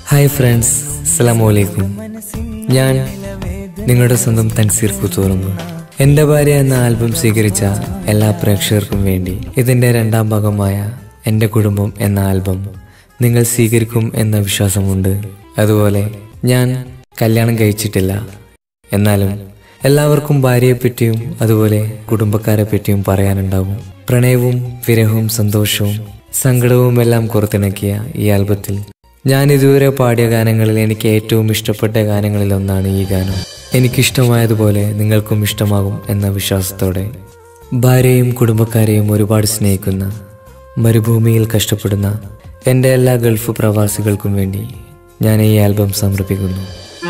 Hi friends അസ്സലാമു അലൈക്കും ഞാൻ നിങ്ങളുടെ സ്വന്തം തൻസീർ കൂത്തുറമ്പ് എൻ്റെ ഭാര്യ എന്ന ആൽബം സ്വീകരിച്ച എല്ലാ പ്രേക്ഷകർക്കും വേണ്ടി ഇതിൻ്റെ രണ്ടാം ഭാഗമായ എൻ്റെ കുടുംബം എന്ന ആൽബം നിങ്ങൾ സ്വീകരിക്കും എന്ന വിശ്വാസമുണ്ട് അതുപോലെ ഞാൻ കല്യാണം കഴിച്ചിട്ടില്ല എന്നാലും എല്ലാവർക്കും ഭാര്യയെപ്പറ്റിയും അതുപോലെ കുടുംബക്കാരെ പറ്റിയും പറയാനുണ്ടാകും പ്രണയവും വിരഹവും സന്തോഷവും സങ്കടവും എല്ലാം പുറത്തിണക്കിയ ഈ ആൽബത്തിൽ ഞാൻ ഇതുവരെ പാടിയ ഗാനങ്ങളിൽ എനിക്ക് ഏറ്റവും ഇഷ്ടപ്പെട്ട ഗാനങ്ങളിൽ ഒന്നാണ് ഈ ഗാനം എനിക്കിഷ്ടമായതുപോലെ നിങ്ങൾക്കും ഇഷ്ടമാകും എന്ന വിശ്വാസത്തോടെ ഭാര്യയും കുടുംബക്കാരെയും ഒരുപാട് സ്നേഹിക്കുന്ന മരുഭൂമിയിൽ കഷ്ടപ്പെടുന്ന എൻ്റെ എല്ലാ ഗൾഫ് പ്രവാസികൾക്കും വേണ്ടി ഞാൻ ഈ ആൽബം സമർപ്പിക്കുന്നു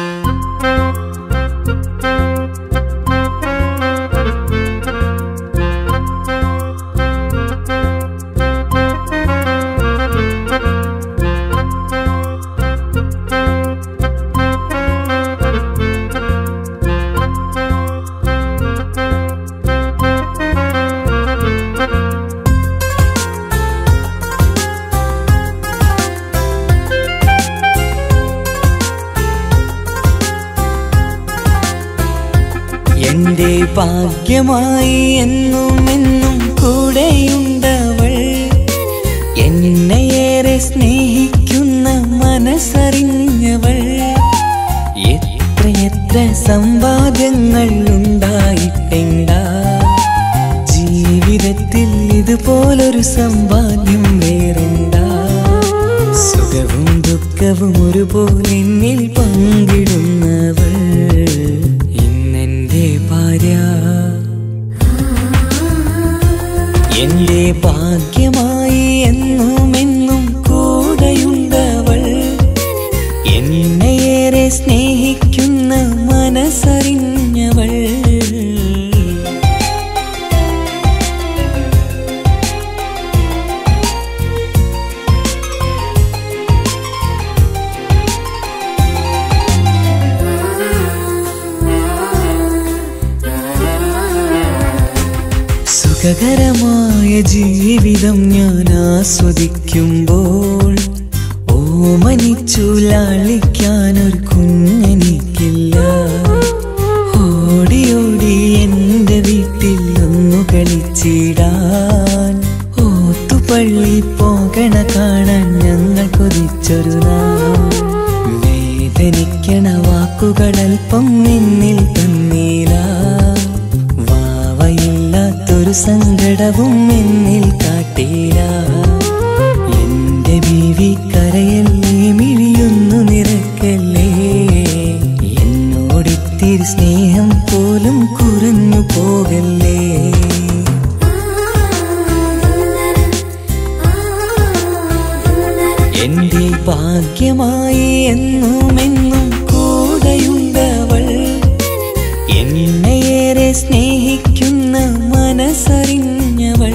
എന്റെ ഭാഗ്യമായി എന്നും എന്നും കൂടെയുണ്ടവൾ എന്നെയേറെ സ്നേഹിക്കുന്ന മനസ്സറിഞ്ഞവൾ എത്രയെത്ര സമ്പാദ്യങ്ങൾ ഉണ്ടായിട്ടെന്താ ജീവിതത്തിൽ ഇതുപോലൊരു സമ്പാദ്യം വേറെന്താ സുഖവും ദുഃഖവും ഒരുപോലെ എന്നിൽ പങ്കിടുന്നവൾ ഇന്നെന്റെ ഭാര്യ എന്റെ ഭാഗ്യമായി എന്നും എന്നും കൂടെയുണ്ടവൾ എന്നെയേറെ സ്നേഹിക്കുന്ന മനസ്സറിഞ്ഞവൾ സുഖകരമായ ജീവിതം ഞാൻ ആസ്വദിക്കുമ്പോൾ ഓമനിച്ചു ലാളിക്കാൻ ഒരു കുഞ്ഞെനിക്കില്ല ഓടി ഓടി എൻ്റെ വീട്ടിൽ ഒന്നു കളിച്ചിടാൻ ഓത്തുപള്ളി പോകണ കാണാൻ ഞങ്ങൾ കൊതിച്ചൊരു നാൾ വേദനിക്കണ വാക്കുകളൽപ്പം നിന്നിൽ തന്നീല വാവയില്ലാത്തൊരു സങ്കടവും എന്നിൽ കാട്ടീല എന്റെ ബീവി കരയല്ലേ മിഴിയൊന്നു നിറക്കല്ലേ എന്നോടിത്തിരി സ്നേഹം പോലും കുറഞ്ഞു പോകല്ലേ എന്റെ ഭാഗ്യമായി എന്നും എന്നും കൂടെയുണ്ടവൾ എന്നെയേറെ സ്നേഹിക്കുന്ന മനസ്സറിഞ്ഞവൾ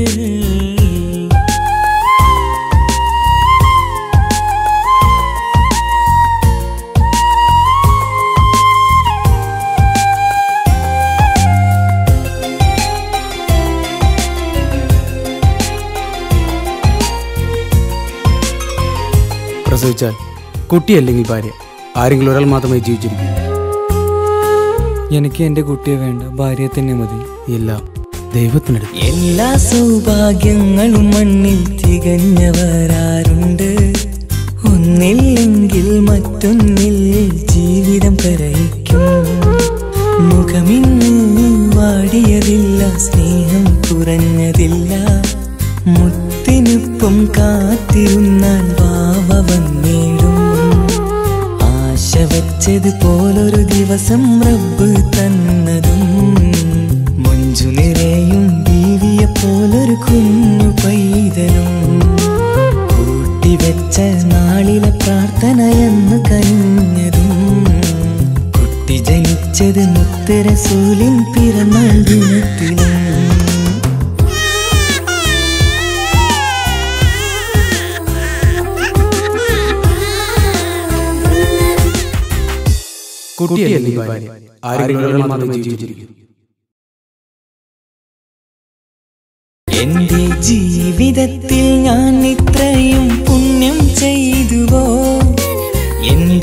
പ്രസവിച്ചാൽ കുട്ടിയല്ലെങ്കിൽ ഭാര്യ ആരെങ്കിലും ഒരാൾ മാത്രമേ ജീവിച്ചിരിക്കൂ എനിക്ക് എൻ്റെ കുട്ടിയെ വേണ്ട ഭാര്യയെ തന്നെ മതി ഇല്ല ദൈവത്തിനടുത്ത് എല്ലാ സൗഭാഗ്യങ്ങളും മണ്ണിൽ തികഞ്ഞവരാരുണ്ട് ഒന്നില്ലെങ്കിൽ മറ്റൊന്നിൽ ജീവിതം കരയിക്കും മുഖമിന്ന് വാടിയതില്ല സ്നേഹം കുറഞ്ഞതില്ല മുത്തിനൊപ്പം കാത്തിരുന്നാൽ വാവ വന്നിടും ആശ വെച്ചത് പോലൊരു ദിവസം റബ്ബ് തന്നതും മഞ്ജു നിറയും ബീവിയെ പോലൊരു കുഞ്ഞു പൈതലും കൂട്ടിവെച്ച നാളിലെ പ്രാർത്ഥനയെന്ന് കഴിഞ്ഞതും കുട്ടി ജനിച്ചത് മുത്തരസൂലിൻ പിറന്നാൾ ദിനത്തിലും കുട്ടിയല്ലെങ്കിൽ ഭാര്യ ആരെങ്കിലും ഒരാൾ മാത്രമേ ജീവിച്ചിരിക്കൂ എന്റെ ജീവിതത്തിൽ ഞാൻ ഇത്രയും പുണ്യം ചെയ്തുവോ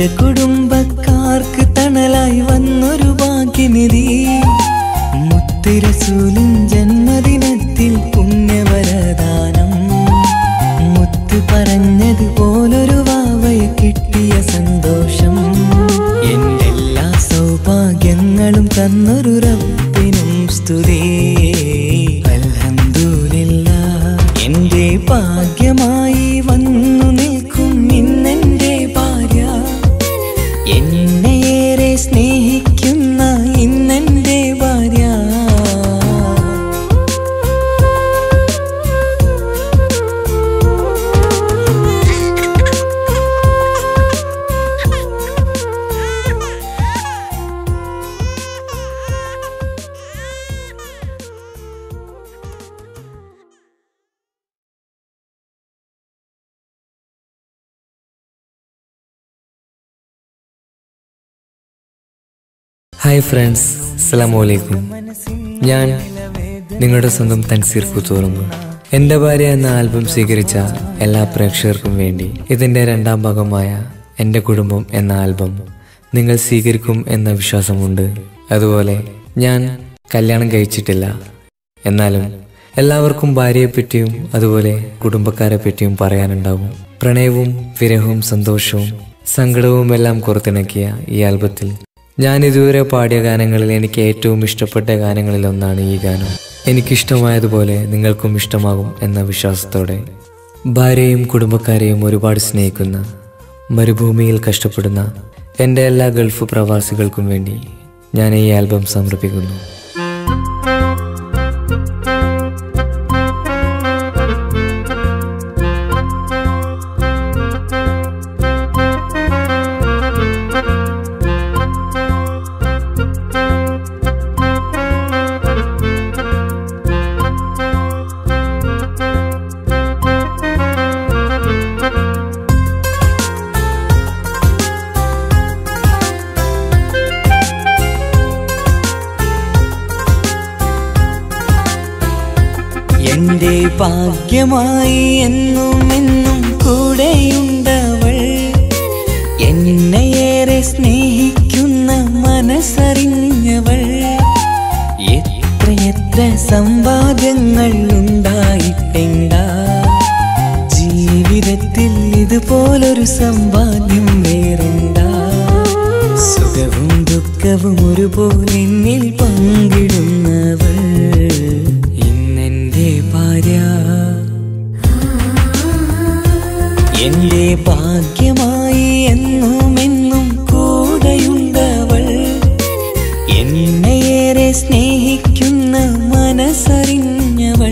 എന്റെ കുടുംബക്കാർക്ക് തണലായി വന്നൊരു ഭാഗ്യനിധി മുത്തുരസൂലിൻ ജന്മദിനത്തിൽ പുണ്യവരദാനം മുത്ത് പറഞ്ഞതുപോലൊരു വാവയെ കിട്ടിയ സന്തോഷം എന്റെ എല്ലാ സൗഭാഗ്യങ്ങളും തന്നൊരു റബ്ബിനും സ്തുതി അൽഹംദുലില്ലാ എന്റെ ഭാഗ്യമായി വന്നു നിൽക്കും ഇന്നെന്റെ ഭാര്യ എന്നെയേറെ സ്നേഹിക്കുന്ന ഇന്നെന്റെ ഭാര്യ ഹായ് ഫ്രണ്ട്സ് അസ്സലാമു അലൈക്കും ഞാൻ നിങ്ങളുടെ സ്വന്തം തൻസീർ പുത്തൂറുന്നു എൻ്റെ ഭാര്യ എന്ന ആൽബം സ്വീകരിച്ച എല്ലാ പ്രേക്ഷകർക്കും വേണ്ടി ഇതിൻ്റെ രണ്ടാം ഭാഗമായ എൻ്റെ കുടുംബം എന്ന ആൽബം നിങ്ങൾ സ്വീകരിക്കും എന്ന വിശ്വാസമുണ്ട് അതുപോലെ ഞാൻ കല്യാണം കഴിച്ചിട്ടില്ല എന്നാലും എല്ലാവർക്കും ഭാര്യയെ പറ്റിയും അതുപോലെ കുടുംബക്കാരെ പറ്റിയും പറയാനുണ്ടാവും പ്രണയവും വിരഹവും സന്തോഷവും സങ്കടവും എല്ലാം പുറത്തിണക്കിയ ഈ ആൽബത്തിൽ ഞാൻ ഇതുവരെ പാടിയ ഗാനങ്ങളിൽ എനിക്ക് ഏറ്റവും ഇഷ്ടപ്പെട്ട ഗാനങ്ങളിൽ ഒന്നാണ് ഈ ഗാനം എനിക്കിഷ്ടമായതുപോലെ നിങ്ങൾക്കും ഇഷ്ടമാകും എന്ന വിശ്വാസത്തോടെ ഭാര്യയും കുടുംബക്കാരെയും ഒരുപാട് സ്നേഹിക്കുന്ന മരുഭൂമിയിൽ കഷ്ടപ്പെടുന്ന എൻ്റെ എല്ലാ ഗൾഫ് പ്രവാസികൾക്കും വേണ്ടി ഞാൻ ഈ ആൽബം സമർപ്പിക്കുന്നു എന്റെ ഭാഗ്യമായി എന്നും എന്നും കൂടെയുണ്ടവൾ എന്നെയേറെ സ്നേഹിക്കുന്ന മനസ്സറിഞ്ഞവൾ എത്രയെത്ര സമ്പാദ്യങ്ങൾ ഉണ്ടായിട്ടെണ്ടാ ജീവിതത്തിൽ ഇതുപോലൊരു സമ്പാദ്യം വേറെണ്ടാ സുഖവും ദുഃഖവും ഒരുപോലെ എന്നിൽ പങ്കിടുന്നവൾ ഇന്നെന്റെ ഭാര്യ എന്റെ ഭാഗ്യമായി എന്നും എന്നും കൂടെയുണ്ടവൾ എന്നെയേറെ സ്നേഹിക്കുന്ന മനസ്സറിഞ്ഞവൾ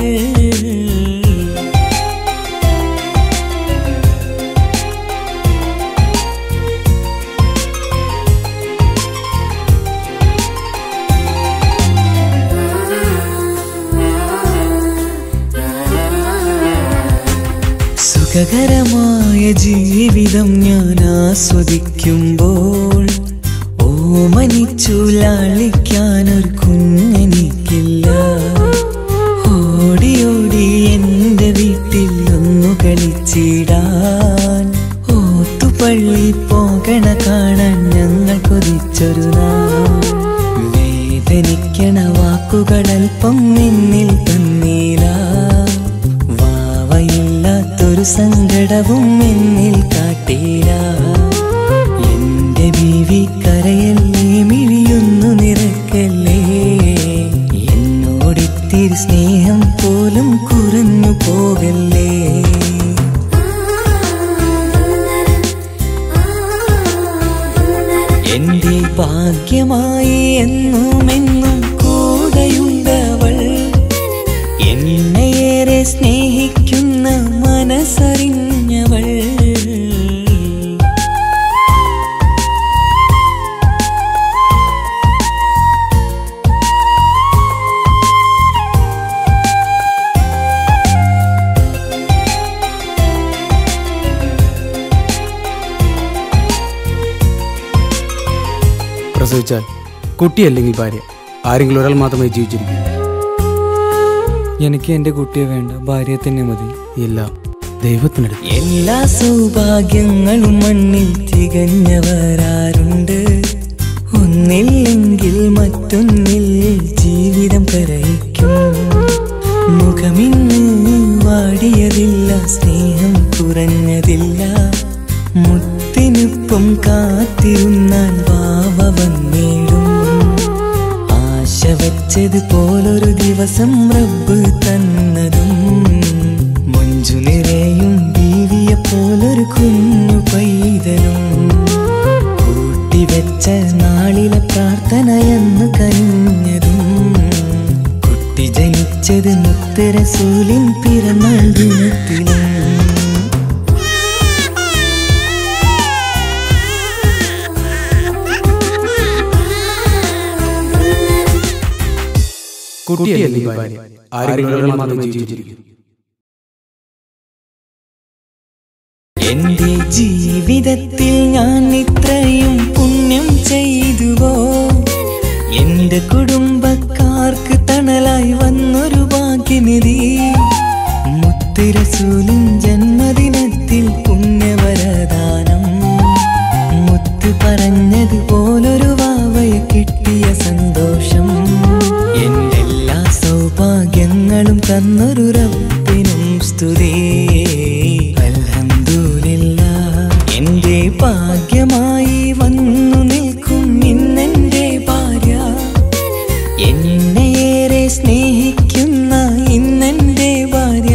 സുഖകരമായ ജീവിതം ഞാൻ ആസ്വദിക്കുമ്പോൾ ഓമനിച്ചു ലാളിക്കാൻ ഒരു കുഞ്ഞെനിക്കില്ല ഓടി ഓടി എന്റെ വീട്ടിൽ ഒന്നു കളിച്ചിടാൻ ഓത്തുപള്ളി പോകണ കാണാൻ ഞങ്ങൾ കൊതിച്ചൊരു നാൾ വേദനിക്കണ വാക്കുകളൽപ്പം നിന്നിൽ തന്നീല വാവയില്ലാത്തൊരു സങ്കടവും എന്നിൽ കാട്ടീല എന്റെ ബീവി കരയല്ലേ മിഴിയൊന്നു നിറക്കല്ലേ എന്നോടിത്തിരി സ്നേഹം പോലും കുറഞ്ഞു പോകല്ലേ എന്റെ ഭാഗ്യമായി എന്നും എന്നും കൂടെയുണ്ടവൾ എന്നെയേറെ സ്നേഹിക്കുന്ന മനസ്സറിഞ്ഞവൾ പ്രസവിച്ചാൽ കുട്ടിയല്ലെങ്കിൽ ഭാര്യ ആരെങ്കിലും ഒരാൾ മാത്രമേ ജീവിച്ചിരിക്കൂ എനിക്ക് എൻ്റെ കുട്ടിയെ വേണ്ട ഭാര്യയെ തന്നെ മതി ഇല്ല ദൈവത്തിനടുത്ത് എല്ലാ സൗഭാഗ്യങ്ങളും മണ്ണിൽ തികഞ്ഞവരാരുണ്ട് ഒന്നില്ലെങ്കിൽ മറ്റൊന്നിൽ ജീവിതം കരയിക്കും മുഖമിന്ന് വാടിയതില്ല സ്നേഹം കുറഞ്ഞതില്ല മുത്തിനൊപ്പം കാത്തിരുന്നാൽ വാവ വന്നിടും ആശ വെച്ചത് പോലൊരു ദിവസം റബ്ബ് തന്നതും മഞ്ജു നിറയും ബീവിയെ പോലൊരു കുഞ്ഞു പൈതലും കൂട്ടിവെച്ച നാളിലെ പ്രാർത്ഥനയെന്ന് കഴിഞ്ഞതും കുട്ടി ജനിച്ചത് മുത്തരസൂലിൻ പിറന്നാൾ ദിനത്തിലും കുട്ടിയല്ലെങ്കിൽ ഭാര്യ ആരെങ്കിലും ഒരാൾ മാത്രം ജീവിച്ചിരിക്കും എന്റെ ജീവിതത്തിൽ ഞാൻ ഇത്രയും പുണ്യം ചെയ്തുവോ എന്റെ കുടുംബക്കാർക്ക് തണലായി വന്നൊരു ഭാഗ്യനിധി മുത്തുരസൂലും ജന്മദിനത്തിൽ പുണ്യവരദാനം മുത്ത് പറഞ്ഞത് പോലൊരു വാവയെ കിട്ടിയ സന്തോഷം എന്റെ എല്ലാ സൗഭാഗ്യങ്ങളും തന്നൊരു റബ്ബിനും സ്തുതി അൽഹംദുലില്ല എന്റെ ഭാഗ്യമായി വന്നു നിൽക്കും ഇന്നെന്റെ ഭാര്യ എന്നെയേറെ സ്നേഹിക്കുന്ന ഇന്നെന്റെ ഭാര്യ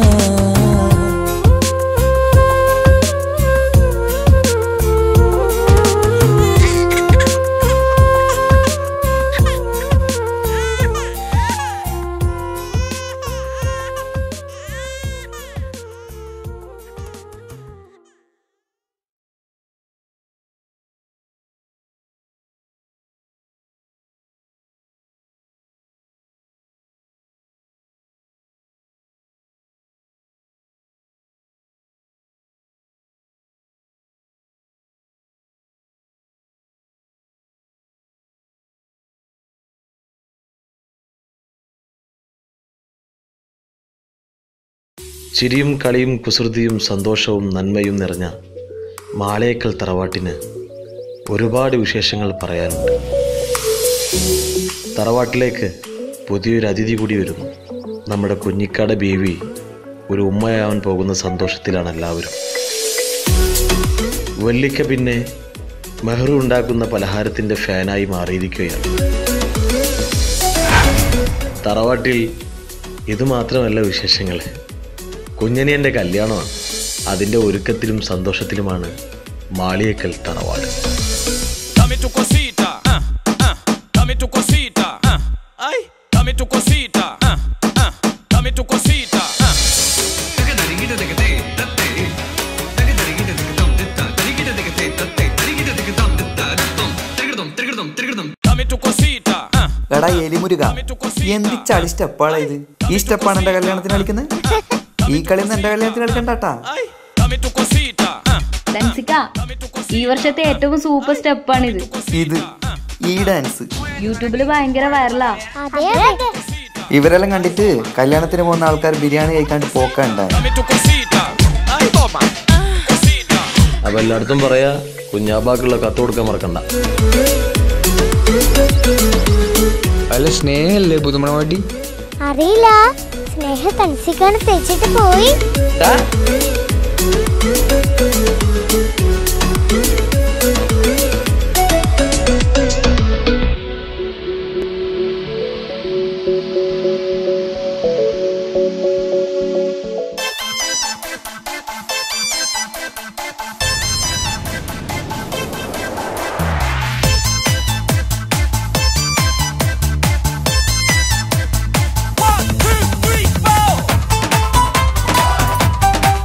ചിരിയും കളിയും കുസൃതിയും സന്തോഷവും നന്മയും നിറഞ്ഞ മാളേക്കൽ തറവാട്ടിന് ഒരുപാട് വിശേഷങ്ങൾ പറയാനുണ്ട് തറവാട്ടിലേക്ക് പുതിയൊരു അതിഥി കൂടി വരുന്നു നമ്മുടെ കുഞ്ഞിക്കാട് ബേബി ഒരു ഉമ്മയാവാൻ പോകുന്ന സന്തോഷത്തിലാണ് എല്ലാവരും വല്ലിക്ക പിന്നെ മെഹ്റു ഉണ്ടാക്കുന്ന പലഹാരത്തിൻ്റെ ഫാനായി മാറിയിരിക്കുകയാണ് തറവാട്ടിൽ ഇത് മാത്രമല്ല വിശേഷങ്ങൾ കുഞ്ഞനിയൻ്റെ കല്യാണമാണ് അതിൻ്റെ ഒരുക്കത്തിലും സന്തോഷത്തിലുമാണ് മാളിയേക്കൽ തറവാട് Dame tu cosita, ah, ah, dame tu cosita, ah, ay, dame tu cosita, ah, ah, dame tu cosita, ah. Dame tu cosita, ah, എടാ എലിമുരുക എന്ത് ചളി സ്റ്റെപ്പാളാ ഇത് ഈ സ്റ്റെപ്പാണ് എന്റെ കല്യാണത്തിന് കളിക്കുന്നത് ഈ കളിയൊന്നും എന്റെ കല്യാണത്തിന് കളിക്കണ്ടാട്ടാ ay, dame tu cosita, ah, ഡൻസിക്ക ഈ വർഷത്തെ ഏറ്റവും സൂപ്പർ സ്റ്റെപ്പാണിത് ഇത് ഈ ഡാൻസ് യൂട്യൂബിൽ ഭയങ്കര വൈറലാ ഇവരെല്ലാം കണ്ടിട്ട് കല്യാണത്തിന് പോകുന്ന ആൾക്കാർ biryani കഴിക്കാണ്ട് പോക്കണ്ട dame tu cosita, ay, toma, cosita. അപ്പോൾ എല്ലായിടത്തും പറയാ കുഞ്ഞാപ്പാക്കുള്ള കത്ത് കൊടുക്കാൻ മറക്കണ്ട അല്ല സ്നേഹല്ലേ പുതുമണവാട്ടി അറിയില്ല സ്നേഹ തൻസിക്കാണ് തെച്ചിട്ട് പോയി One, two, three, four.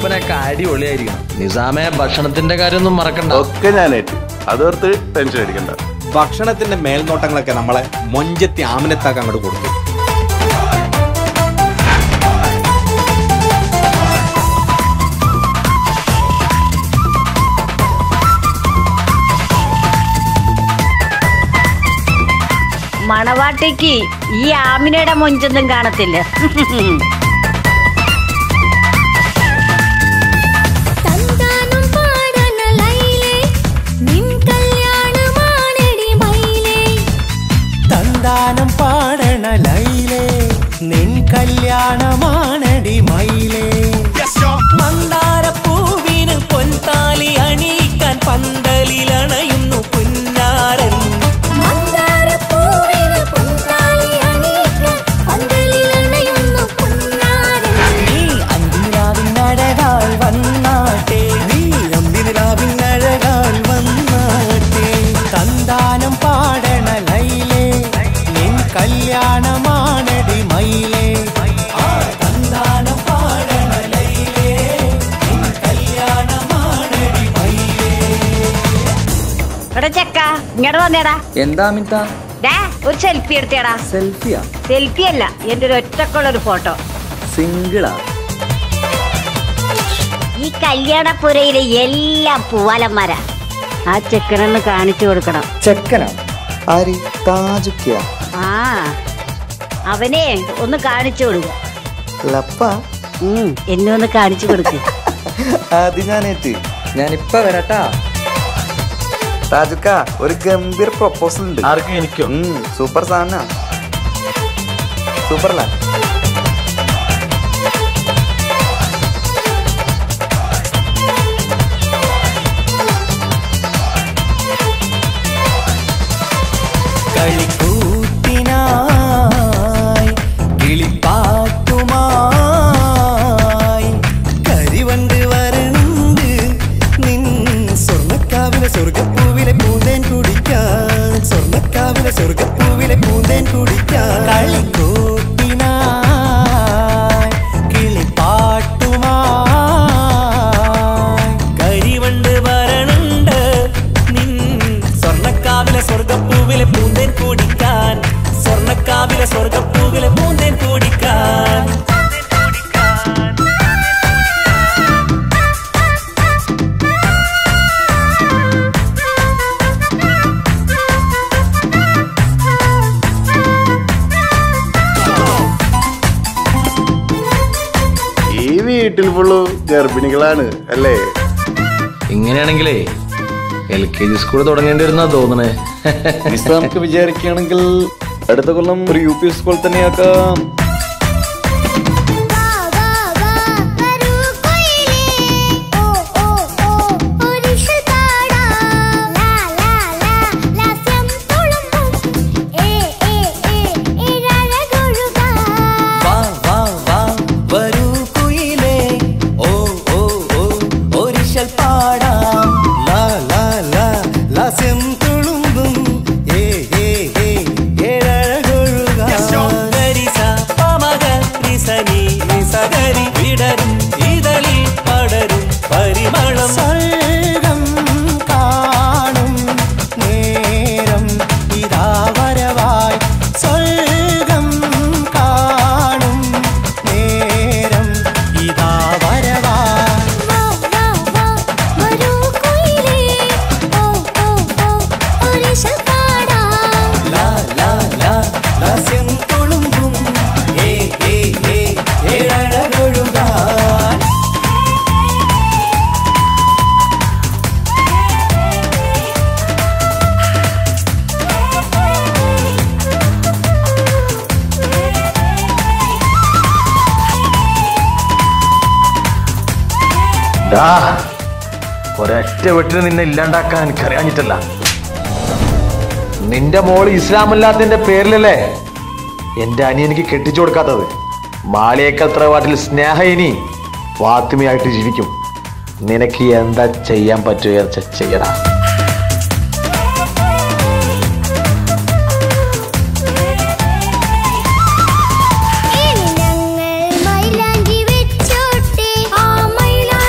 ഓപ്പനൊക്കെ അടിപൊളിയായിരിക്കണം നിസാമെ ഭക്ഷണത്തിന്റെ കാര്യമൊന്നും മറക്കണ്ട ഒക്കെ ഞാനേറ്റ് അതോർത്ത് ടെൻഷൻ അടിക്കണ്ട ഭക്ഷണത്തിന്റെ മേൽനോട്ടങ്ങളൊക്കെ നമ്മളെ മൊഞ്ചത്തി ആമനത്താക്ക് അങ്ങോട്ട് കൊടുത്തു മണവാട്ടിക്ക് ഈ ആമിനയുടെ മൊഞ്ചൊന്നും കാണത്തില്ല തന്താനം പാടന ലൈലേ നിൻ കല്യാണമാണെടി മൈലേ തന്താനം പാടണ ലൈലേ നിൻ കല്യാണമാണടി മയിലേ മന്ദാരപ്പൂവിന് പൊൻതാലി അണിയിക്കാൻ പന്തലിലണയുന്നു പുന്നാരൻ മന്ദാരപ്പൂവിന് പൊൻതാലി അണിയിക്കാൻ പന്തലിലണയുന്നു പുന്നാരൻ നീ അന്തിരാവിനഴകാൽ വന്നാട്ടെ നീ അന്തിരാവിനഴകാൽ വന്നാട്ടെ തന്താനം പാടണ ലൈലേ നിൻ കല്യാണമാണടി മയിലേ ആ തന്താനം പാടണ ലൈലേ നിൻ കല്യാണമാണടി മയിലേ എടാ ചെക്ക ഇങ്ങോട്ട് വന്നേടാ എന്താ അമിത ഡാ ഒരു സെൽഫി എടുത്തേടാ സെൽഫിയാ സെൽഫി അല്ല എന്റെ ഒരു ഒറ്റക്കുള്ള ഒരു ഫോട്ടോ സിംഗിളാ ഈ കല്യാണപ്പുരയിലെ എല്ലാ പൂവാലന്മാരാ ആ ചെക്കനൊന്ന് കാണിച്ചു കൊടുക്കണം ചെക്കനാ ആര് താജുക്കിയ ആ അവനെ ഒന്ന് കാണിച്ചു കൊടുക്ക ലപ്പ ഉം, എന്നെ ഒന്ന് കാണിച്ചു കൊടുക്ക് അത് ഞാനേറ്റ് ഞാനിപ്പ വരട്ടാ താജുക്ക ഒരു ഗംഭീർ പ്രൊപ്പോസൽ ഉണ്ട് ആർക്കും എനിക്കോ സൂപ്പർ സാധന സൂപ്പർ അല്ല കളിക്കൂത്തിനായി കിളിപ്പാട്ടുമായി കരിവണ്ട് വരണ്ട് നിൻ സ്വർണ്ണക്കാവിലെ സ്വർഗപ്പൂവിലെ പൂന്തേൻ കുടിക്കാൻ സ്വർണ്ണക്കാവിലെ സ്വർഗപ്പൂവിലെ പൂന്തേൻ കുടിക്കാൻ കളിക്കൂത്തിനായി കിളിപ്പാട്ടുമായി കരിവണ്ട് വരണുണ്ട് നിൻ സ്വർണ്ണക്കാവിലെ സ്വർഗപ്പൂവിലെ പൂന്തേൻ കുടിക്കാൻ സ്വർണ്ണക്കാവിലെ സ്വർഗപ്പൂവിലെ പൂന്തേൻ കുടിക്കാൻ ഈ വീട്ടിൽ ഫുള്ളു ഗർഭിണികളാണ് അല്ലേ ഇങ്ങനെയാണെങ്കിലേ എൽ കെ ജി സ്കൂൾ തുടങ്ങേണ്ടി വരുന്നാ തോന്നണേ നമുക്ക് വിചാരിക്കുകയാണെങ്കിൽ അടുത്ത കൊല്ലം ഒരു യു പി സ്കൂൾ തന്നെയാക്കാം വാ വാ വാ വരൂ കുയിലേ ഓ ഓ ഓ ഒരിഷൽ പാടാം ലാ ലാ ലാ ലാസ്യം തുളുമ്പും ഏ ഏ ഏ ഇഴഴകൊഴുകാം വാ വാ വാ വരൂ കുയിലേ ഓ ഓ ഓ ഒരിശൽ പാടാം ലാ ലാ ലാ ലാസ്യം തുളുമ്പും ഏ ഏ ഏ ഏഴഴകൊഴുകാം ഗരിസ പമഗ റിസനി നിസഗരി വിടരും ഇതളിൽ പടരും പരിമളം സ്വർഗം കാണും നേരം ഇതാ വരവായി സ്വർഗം കാണും നേരം ഇതാ വരവായി വാ വാ വാ വരൂ കുയിലേ ഓ ഓ ഓ ഒരിഷൽ പാടാം ലാ ലാ ലാ ലാസ്യം തുളുമ്പും ഏ ഏ ഏ ഏഴഴകൊഴുകാൻ ഡാ ഒരൊറ്റ വെട്ടിന് നിന്നെ ഇല്ലാണ്ടാക്കാൻ എനിക്കറിയാഞ്ഞിട്ടല്ല നിന്റെ മോള് ഇസ്ലാമല്ലാത്തതിന്റെ പേരിലല്ലേ എന്റെ അനിയനിക്ക് കെട്ടിച്ചു കൊടുക്കാത്തത് മാളിയേക്കൽ തറവാട്ടിൽ സ്നേഹ ഇനി ഫാത്തിമയായിട്ട് ജീവിക്കും നിനക്ക് എന്താ ചെയ്യാൻ പറ്റുക ചെയ്യടാ ഇനി ഞങ്ങൾ മൈലാഞ്ചി വെച്ചോട്ടെ ആ മൈലാ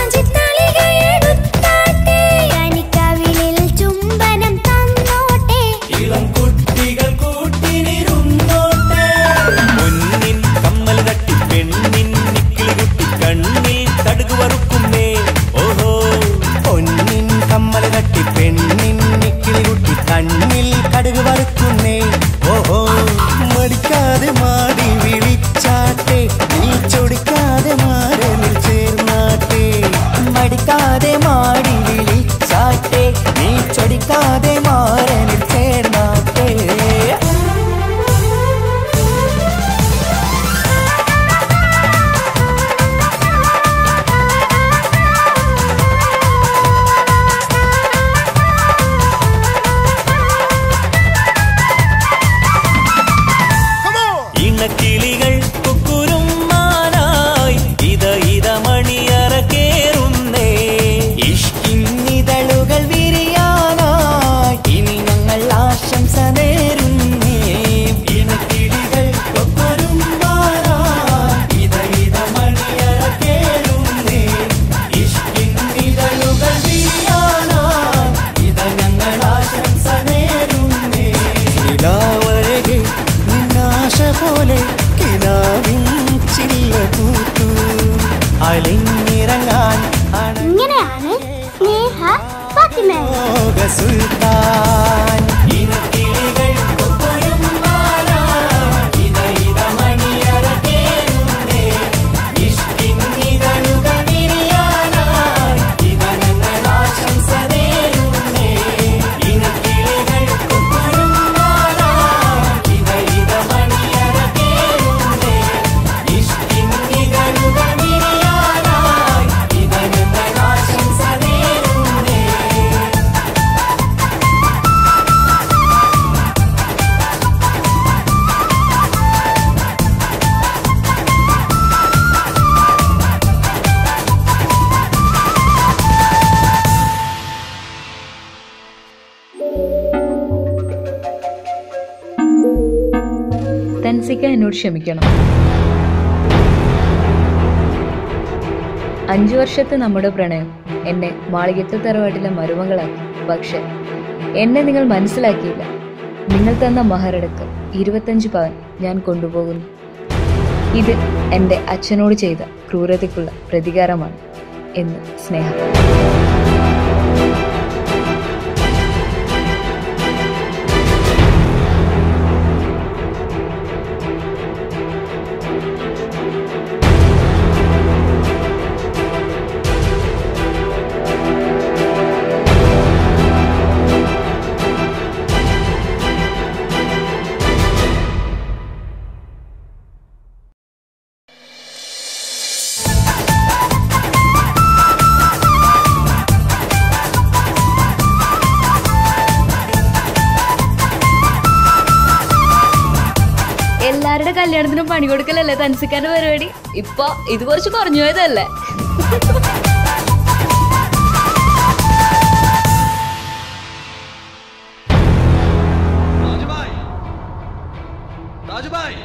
കിളികൾ കുക്കുരുമാനായി ഇത ഇത മണിയറ കേറുന്നേ ഇഷ്കിന്നിതളുകൾ വിരിയാനായി ഇനി ഞങ്ങൾ ആശംസ നേരുന്നേ ഇണക്കിളികൾ കൊക്കുരുമാനായി ഇത ഇത മണിയറ കേറുന്നേ ഇഷ്കിന്നിതളുകൾ വിരിയാനായി ഇത ഞങ്ങൾ ആശംസ നേരുന്നേ നിലാവഴകെ നിന്നാശ പോലെ കിനാവിൻ ചില്ല പൂത്തു അലിഞ്ഞിറങ്ങാൻ ഇങ്ങനെയാണ് സ്നേഹ ഫാത്തിമ അണോക സുൽത്താൻ ഇനക്കിളികൾ കൊക്കുരുമാനായി ഇത ഇത മണിയറ കേറുന്നേ ഇഷ്കിന്നിതളുകൾ വിരിയാനായി ഇത ഞങ്ങൾ ആശംസ നേരുന്നേ ഇനക്കിളികൾ കൊക്കുരുമാനായി ഇത ഇത മണിയറ കേറുന്നേ ഇഷ്കിന്നിതളുകൾ വിരിയാനായി ഇത ഞങ്ങൾ ആശംസ നേരുന്നേ തൻസിക്ക എന്നോട് ക്ഷമിക്കണം അഞ്ചു വർഷത്തെ നമ്മുടെ പ്രണയം എന്നെ മാളികത്തെ തറവാട്ടിലെ മരുമകളാക്കി പക്ഷെ എന്നെ നിങ്ങൾ മനസ്സിലാക്കിയില്ല നിങ്ങൾ തന്ന മഹരടക്കം ഇരുപത്തഞ്ച് പവൻ ഞാൻ കൊണ്ടുപോകുന്നു ഇത് എൻ്റെ അച്ഛനോട് ചെയ്ത ക്രൂരതയ്ക്കുള്ള പ്രതികാരമാണ് എന്ന് സ്നേഹം എല്ലാവരുടെ കല്യാണത്തിനും പണി കൊടുക്കലല്ലേ തൻസിക്കാന്റെ പരിപാടി ഇപ്പൊ ഇത് കുറച്ച് കുറഞ്ഞു പോയതല്ലേ രാജുഭായ്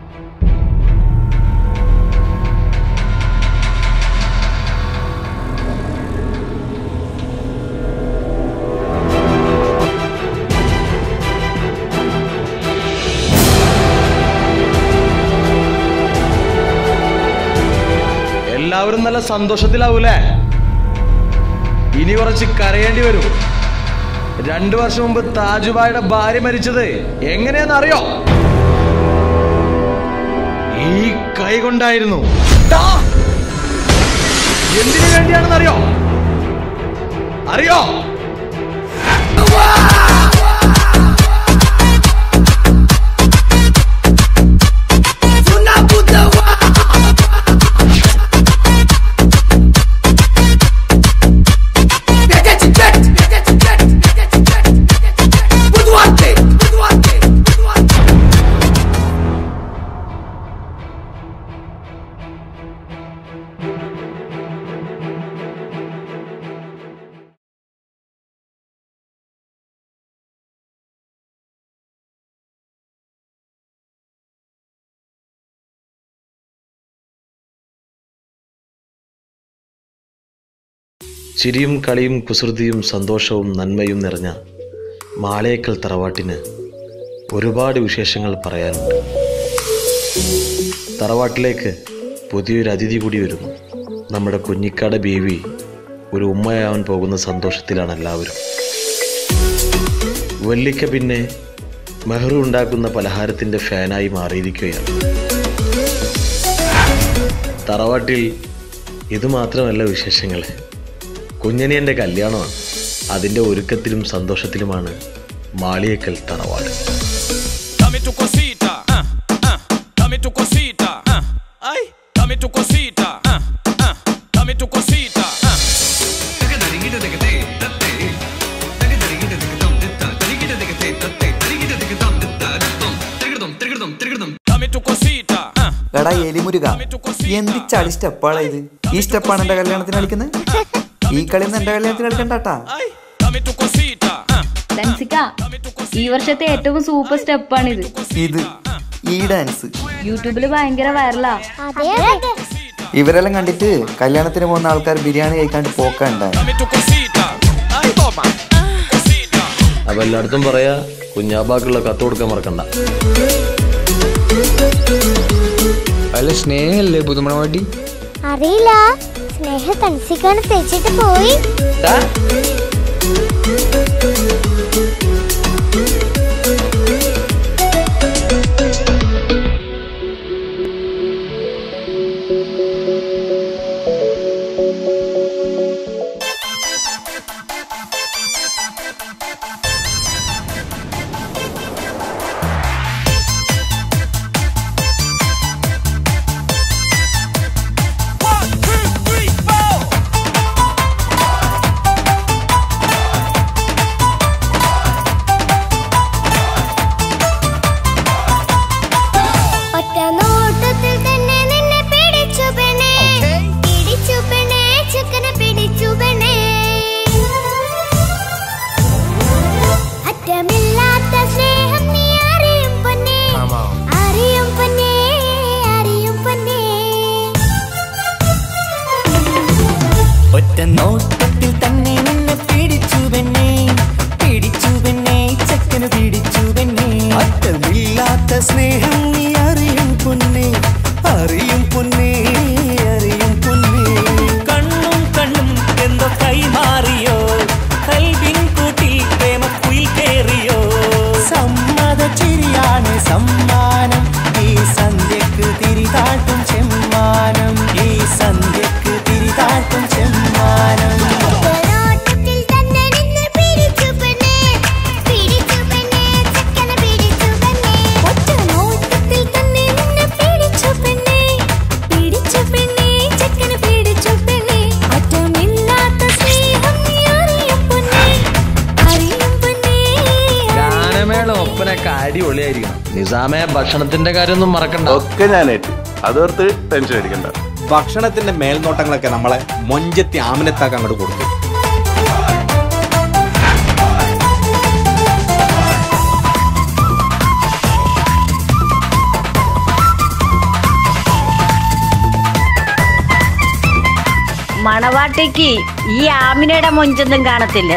എല്ലാവരും നല്ല സന്തോഷത്തിലാവൂലേ ഇനി കുറച്ച് കരയേണ്ടി വരും രണ്ടു വർഷം മുമ്പ് താജുബായുടെ ഭാര്യ മരിച്ചത് എങ്ങനെയാന്ന് അറിയോ ഈ കൈ കൊണ്ടായിരുന്നു ടാ! എന്തിനു വേണ്ടിയാണെന്ന് അറിയോ അറിയോ ചിരിയും കളിയും കുസൃതിയും സന്തോഷവും നന്മയും നിറഞ്ഞ മാളേക്കൽ തറവാട്ടിന് ഒരുപാട് വിശേഷങ്ങൾ പറയാനുണ്ട് തറവാട്ടിലേക്ക് പുതിയൊരു അതിഥി കൂടി വരുന്നു നമ്മുടെ കുഞ്ഞിക്കാട ബേബി ഒരു ഉമ്മയാവാൻ പോകുന്ന സന്തോഷത്തിലാണ് എല്ലാവരും വല്ലിക്ക പിന്നെ മെഹ്റു ഉണ്ടാക്കുന്ന പലഹാരത്തിൻ്റെ ഫാനായി മാറിയിരിക്കുകയാണ് തറവാട്ടിൽ ഇത് മാത്രമല്ല വിശേഷങ്ങൾ കുഞ്ഞനിയൻ്റെ കല്യാണമാണ് അതിൻ്റെ ഒരുക്കത്തിലും സന്തോഷത്തിലുമാണ് മാളിയേക്കൽ തറവാട് Dame tu cosita, ah, ah. Dame tu cosita, ah. Ay, dame tu cosita, ah, ah. Dame tu cosita, ah. Dame tu cosita, ah. എടാ എലിമുരുക എന്ത് ചളി സ്റ്റെപ്പാളാ ഇത് ഈ സ്റ്റെപ്പാണ് എന്റെ കല്യാണത്തിന് കളിക്കുന്നത് ഈ കളി എന്റെ കല്യാണത്തിന് കളിക്കണ്ടാട്ടാ തൻസിക്ക ഈ വർഷത്തെ ഏറ്റവും സൂപ്പർ സ്റ്റെപ്പാണിത് ഇത് ഈ ഡാൻസ് യൂട്യൂബിൽ ഭയങ്കര വൈറലാ അതെ അതെ ഇവരെല്ലാം കണ്ടിട്ട് കല്യാണത്തിന് പോകുന്ന ആൾക്കാർ ബിരിയാണി കഴിക്കാണ്ട് പോക്കണ്ടായി അപ്പൊ എല്ലായിടത്തും പറയാ കുഞ്ഞാബാക്കുള്ള കത്ത് കൊടുക്കാൻ മറക്കണ്ട അല്ല സ്നേഹല്ലേ പുതുമണവാട്ടി അറിയില്ല സ്നേഹ തൻസിക്കാണ് തെച്ചിട്ട് പോയി ഒറ്റ നോട്ടത്തിൽ തന്നെ നിന്നെ പിടിച്ചു പെണ്ണേ പിടിച്ചു പെണ്ണേ ചക്കനെ പിടിച്ചു പെണ്ണേ അറ്റമില്ലാത്ത സ്നേഹം നീ അറിയും പൊന്നേ അറിയും പൊന്നേ അറിയും പൊന്നേ ഒറ്റ നോട്ടത്തിൽ തന്നെ നിന്നെ പിടിച്ചു പെണ്ണേ പിടിച്ചു പെണ്ണേ ചക്കന് പിടിച്ചു പെണ്ണേ അറ്റമില്ലാത്ത സ്നേഹം നീ അറിയും പൊന്നേ അറിയും പൊന്നേ അറിയും പൊന്നേ കണ്ണും കണ്ണും എന്തോ കൈമാറിയോ കൽവിൻ കൂട്ടിൽ പ്രേമക്കുയിൽ കേറിയോ സമ്മത ചിരിയാണ് സമ്മാനം ഈ സന്ധ്യക്ക് തിരിതാട്ടും ചെമ്മാനം ഈ സന്ധ്യക്ക് തിരിതാട്ടും ചെമ്മാനം നോട്ടത്തിൽ തന്നെ നിന്നെ പിടിച്ചു പെണ്ണേ പിടിച്ചു പെണ്ണേ ചക്കനെ പിടിച്ചു പെണ്ണേ ഒറ്റ നോട്ടത്തിൽ തന്നെ നിന്നെ പിടിച്ചു പെണ്ണേ പിടിച്ചു പെണ്ണേ ചക്കനെ പിടിച്ചു പെണ്ണേ അറ്റമില്ലാത്ത സ്നേഹം നീ അറിയും പൊന്നേ അറിയും പൊന്നേ ഗാനമേള ഒപ്പനൊക്കെ അടിപൊളിയായിരിക്കണം നിസാമെ ഭക്ഷണത്തിന്റെ കാര്യമൊന്നും മറക്കണ്ട ഒക്കെ ഞാനേറ്റ് അതോർത്ത് ടെൻഷൻ അടിക്കണ്ട ഭക്ഷണത്തിന്റെ മേൽനോട്ടങ്ങളൊക്കെ നമ്മളെ മൊഞ്ചത്തി ആമനത്താക്ക് അങ്ങോട്ട് കൊടുത്തു മണവാട്ടിക്ക് ഈ ആമിനയുടെ മൊഞ്ചൊന്നും കാണത്തില്ല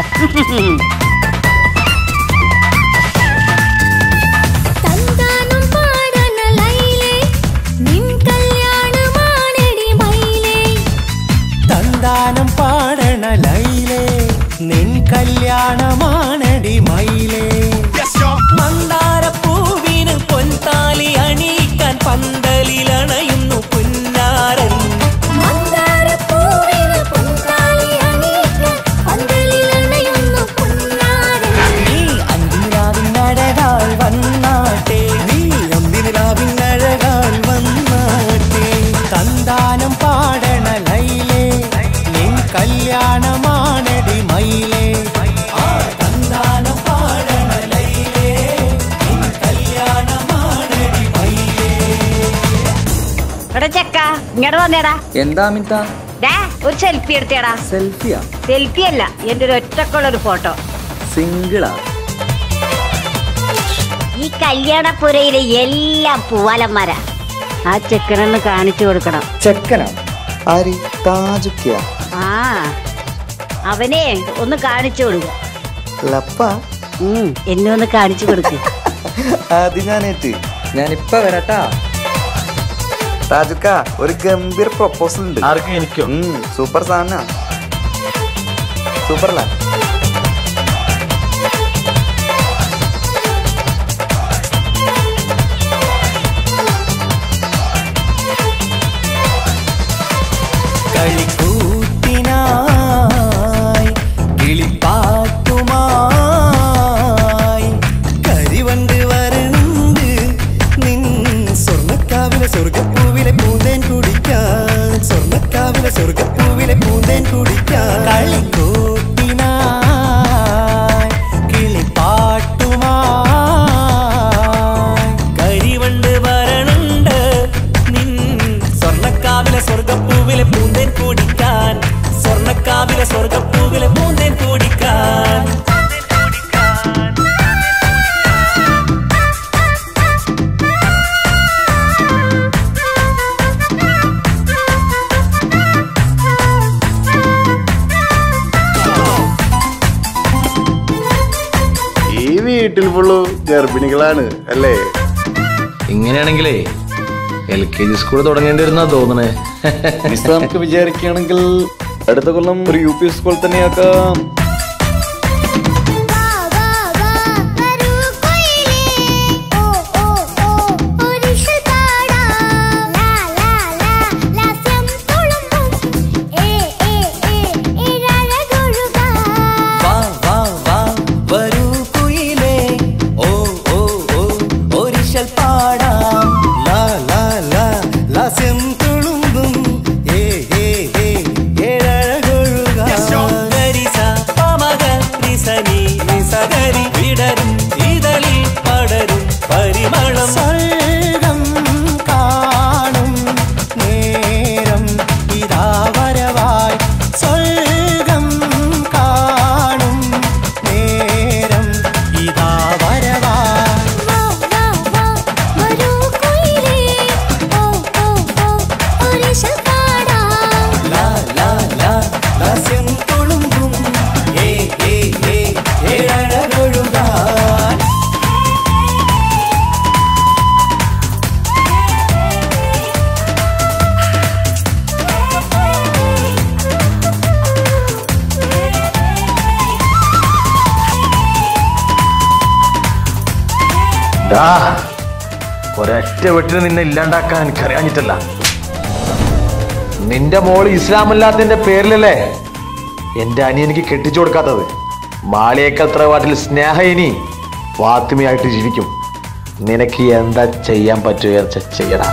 തന്താനം പാടന ലൈലേ നിൻ കല്യാണമാണെടി മൈലേ തന്താനം പാടണ ലൈലേ നിൻ കല്യാണമാണടി മയിലേ മന്ദാരപ്പൂവിന് പൊൻതാലി അണിയിക്കാൻ പന്തലിലണയുന്നു പുന്നാരൻ മന്ദാരപ്പൂവിന് പൊൻതാലി അണിയിക്കാൻ പന്തലിലണയുന്നു പൊന്നാരൻ. നീ അന്തിനിലാവിനഴകാൽ വന്നാട്ടെ നീ അന്തിനിലാവിനഴകാൽ വന്നാട്ടെ തന്താനം പാടണ ലൈലേ നിൻ കല്യാണമാണടി മയിലേ ആ തന്താനം പാടണ ലൈലേ നിൻ കല്യാണമാണടി മയിലേ എടാ ചെക്ക ഇങ്ങോട്ട് വന്നേടാ എന്താ അമിത ഡാ ഒരു സെൽഫി എടുത്തേടാ സെൽഫിയാ സെൽഫി അല്ല എന്റെ ഒരു ഒറ്റക്കുള്ള ഒരു ഫോട്ടോ സിംഗിളാ ഈ കല്യാണപ്പുരയിലെ എല്ലാം പൂവാലന്മാരാ ആ ചെക്കനൊന്ന് കാണിച്ചു കൊടുക്കണം ചെക്കനാ ആര് താജുക്കിയ ആ അവനെ ഒന്ന് കാണിച്ചു കൊടുക്ക ലപ്പ ഉം, എന്നെ ഒന്ന് കാണിച്ചു കൊടുക്ക് അത് ഞാനേറ്റ് ഞാനിപ്പ വരട്ടാ താജുക്ക ഒരു ഗംഭീർ പ്രൊപ്പോസൽ ഉണ്ട് ആർക്കും എനിക്കോ സൂപ്പർ സാധന സൂപ്പറല്ല കളിക്കൂത്തിനായി കിളിപ്പാട്ടുമായി കരിവണ്ട് വരണ്ട് നിൻ സ്വർണ്ണക്കാവിലെ സ്വർഗപ്പൂവിലെ പൂന്തേൻ കുടിക്കാൻ സ്വർണ്ണക്കാവിലെ സ്വർഗപ്പൂവിലെ പൂന്തേൻ കുടിക്കാൻ കളിക്കൂത്തിനായി കിളിപ്പാട്ടുമായി കരിവണ്ട് വരണുണ്ട് നിൻ വീട്ടിൽ ഫുള്ളു ഗർഭിണികളാണ് അല്ലേ ഇങ്ങനെയാണെങ്കിലേ എൽ കെ ജി സ്കൂൾ തുടങ്ങേണ്ടി വരുന്നാ തോന്നണേ മിസ് നമുക്ക് വിചാരിക്കുകയാണെങ്കിൽ അടുത്ത കൊല്ലം ഒരു യു പി സ്കൂൾ തന്നെയാക്കാം വാ വാ വാ വരൂ കുയിലേ ഓ ഓ ഓ ഒരിശൽ പാടാം ലാ ലാ ലാ ലാസ്യം തുളുമ്പും ഏ ഏ ഏ ഏഴഴകൊഴുക ഗരിസ പമക നിസനി നിസകരി വിടരും ഇതളിൽ പടരും പരിമളം സ്വർഗം കാണും നേരം ഇതാ വരവായി സ്വർഗം കാണും നേരം ഇതാ വരവായി ലാ ലാ ലാ ലാസ്യം തുളുമ്പും ഏ ഏ ഏ ഏഴഴകൊഴുകാൻ ഡാ ഒരൊറ്റ വെട്ടിന് നിന്നെ ഇല്ലാണ്ടാക്കാൻ എനിക്കറിയാഞ്ഞിട്ടല്ല നിന്റെ മോള് ഇസ്ലാമല്ലാത്തതിന്റെ പേരിലല്ലേ എന്റെ അനിയനിക്ക് കെട്ടിച്ചു കൊടുക്കാത്തത് മാളിയേക്കൽ തറവാട്ടിൽ സ്നേഹ ഇനി ഫാത്തിമയായിട്ട് ജീവിക്കും നിനക്ക് എന്താ ചെയ്യാൻ പറ്റുക ചെയ്യടാ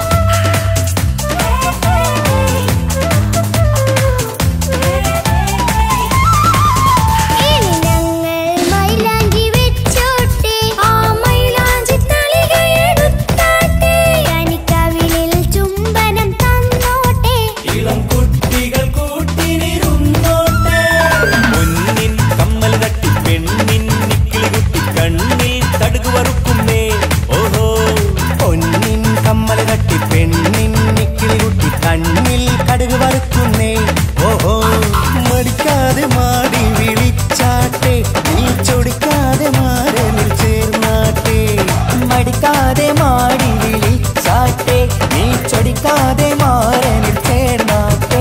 ഇളം കുട്ടികൾ കൂട്ടിനിരുന്നോട്ടെ മുന്നിൻ കമ്മൽ തട്ടി പെണ്ണിൻ നിക്കിളി കുട്ടി കണ്ണിൽ തടുകു വറുക്കുന്നേ ഓഹോ പൊന്നിൻ കമ്മൽ തട്ടി പെണ്ണിൻ നിക്കിളി കുട്ടി കണ്ണിൽ കടുക് വറുക്കുന്നേ ഓഹോ മടിക്കാതെ മാടി വിളിച്ചാട്ടെ നീ ചൊടിക്കാതെ മാറനിൽ ചേർന്നാട്ടെ മടിക്കാതെ മാടി വിളിച്ചാട്ടെ നീ ചൊടിക്കാതെ മാറനിൽ ചേർന്നാട്ടെ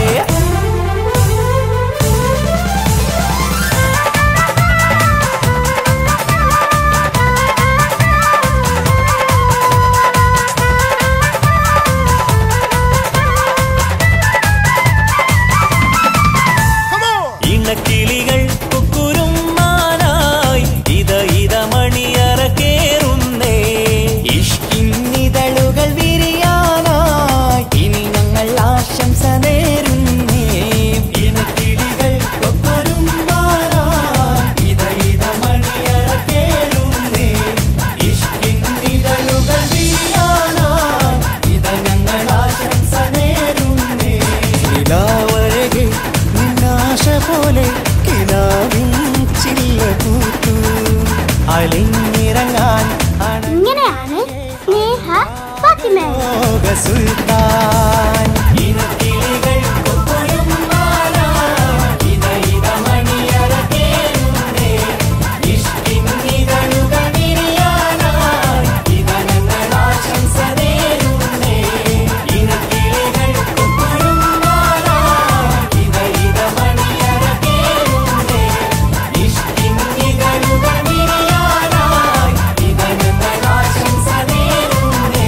ഇണക്കിളികൾ കുക്കുരും മാനായി ഇത ഇത മണിയറ കേറുന്നേ ഇഷ്കിന്നിതളുകൾ വിരിയാനായി ഇനി ഞങ്ങൾ ആശംസ നേരുന്നേ ഇണക്കിളികൾ കുക്കുരും മാനായി ഇത ഇത മണിയറ കേറുന്നേ ഇഷ്കിന്നിതളുകൾ വിരിയാനായി ഇത ഞങ്ങൾ ആശംസ നേരുന്നേ നിലാവഴകെ നിന്നാശ പോലെ കിനാവിൻ ചില്ല കൂത്തു അലിഞ്ഞിറങ്ങാൻ ഇങ്ങനെയാണ് സ്നേഹ ഫാത്തിമ ലോക സുൽത്താൻ ഇനക്കിളികൾ കൊക്കൊഴും മാല ഇത ഇത മണിയറ കേറുന്നേ ഇഷ്കിന്നിതളുകൾ വിരിയാനായി ഇത ഞങ്ങൾ ആശംസ നേരുന്നേ ഇനക്കിളികൾ കൊക്കൊഴും മാല ഇത ഇത മണിയറ കേറുന്നേ ഇഷ്കിന്നിതളുകൾ വിരിയാനായി ഇത ഞങ്ങൾ ആശംസ നേരുന്നേ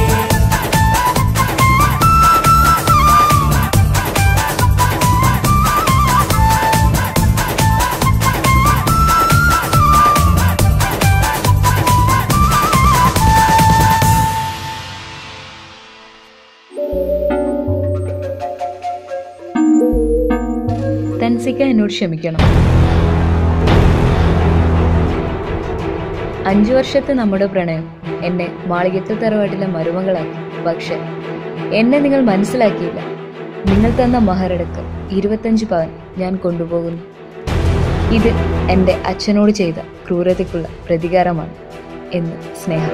തൻസിക്ക എന്നോട് ക്ഷമിക്കണം അഞ്ചു വർഷത്തെ നമ്മുടെ പ്രണയം എന്നെ മാളികത്തെ തറവാട്ടിലെ മരുമകളാക്കി പക്ഷെ എന്നെ നിങ്ങൾ മനസ്സിലാക്കിയില്ല നിങ്ങൾ തന്ന മഹറടക്കം ഇരുപത്തഞ്ച് പവൻ ഞാൻ കൊണ്ടുപോകുന്നു ഇത് എൻ്റെ അച്ഛനോട് ചെയ്ത ക്രൂരതയ്ക്കുള്ള പ്രതികാരമാണ് എന്ന് സ്നേഹം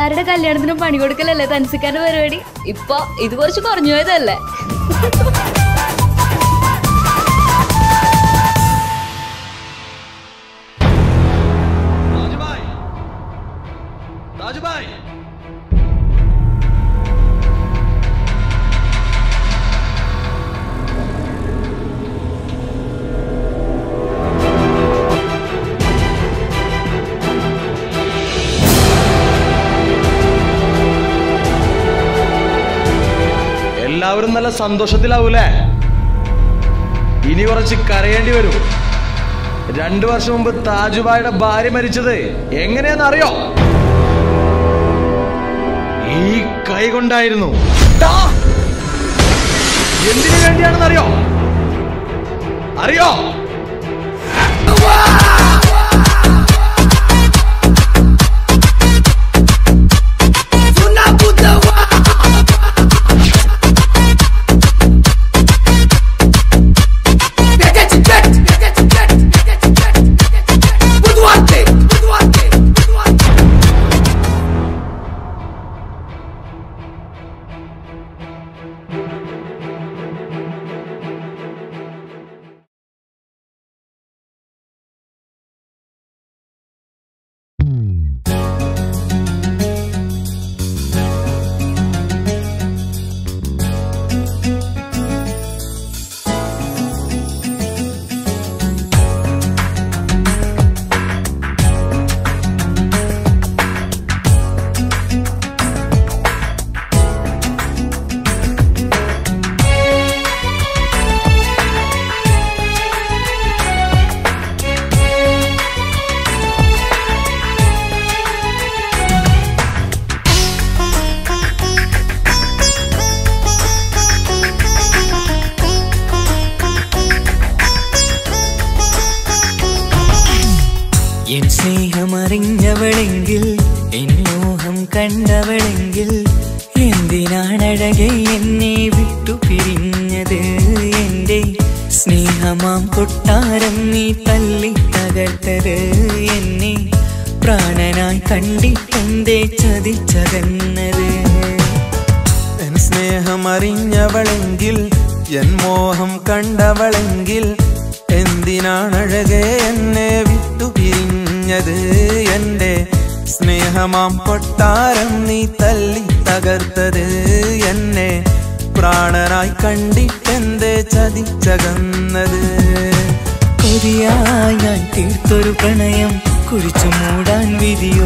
എല്ലാവരുടെ കല്യാണത്തിനും പണി കൊടുക്കലല്ലേ തൻസിക്കാരുടെ പരിപാടി ഇപ്പൊ ഇത് കുറച്ച് കുറഞ്ഞു പോയതല്ലേ താജുഭായ് എല്ലാവരും നല്ല സന്തോഷത്തിലാവൂലേ ഇനി കുറച്ച് കരയേണ്ടി വരും രണ്ടു വർഷം മുമ്പ് താജുബായുടെ ഭാര്യ മരിച്ചത് എങ്ങനെയാന്ന് അറിയോ ഈ കൈ കൊണ്ടായിരുന്നു ടാ! എന്തിനു വേണ്ടിയാണെന്ന് അറിയോ അറിയോ എൻ സ്നേഹമറിഞ്ഞവളെങ്കിൽ എൻ മോഹം കണ്ടവളെങ്കിൽ എന്തിനാണഴകെ എന്നെ വിട്ടു പിരിഞ്ഞത് എന്റെ സ്നേഹമാം കൊട്ടാരം നീ തല്ലി തകർത്തത് എന്നെ പ്രാണനായി കണ്ടിട്ടെന്തേ ചതിച്ചകന്നത് എൻ സ്നേഹമറിഞ്ഞവളെങ്കിൽ എൻ മോഹം കണ്ടവളെങ്കിൽ എന്തിനാണഴകെ എന്നെ വിട്ടു പിരിഞ്ഞത് എൻ്റെ സ്നേഹമാം കൊട്ടാരം നീ തല്ലി തകർത്തത് എന്നെ പ്രാണനായി കണ്ടിട്ടെന്തേ ചതിച്ചകന്നത് കൊതിയായി ഞാൻ തീർത്തൊരു പ്രണയം കുഴിച്ചു മൂടാൻ വിധിയോ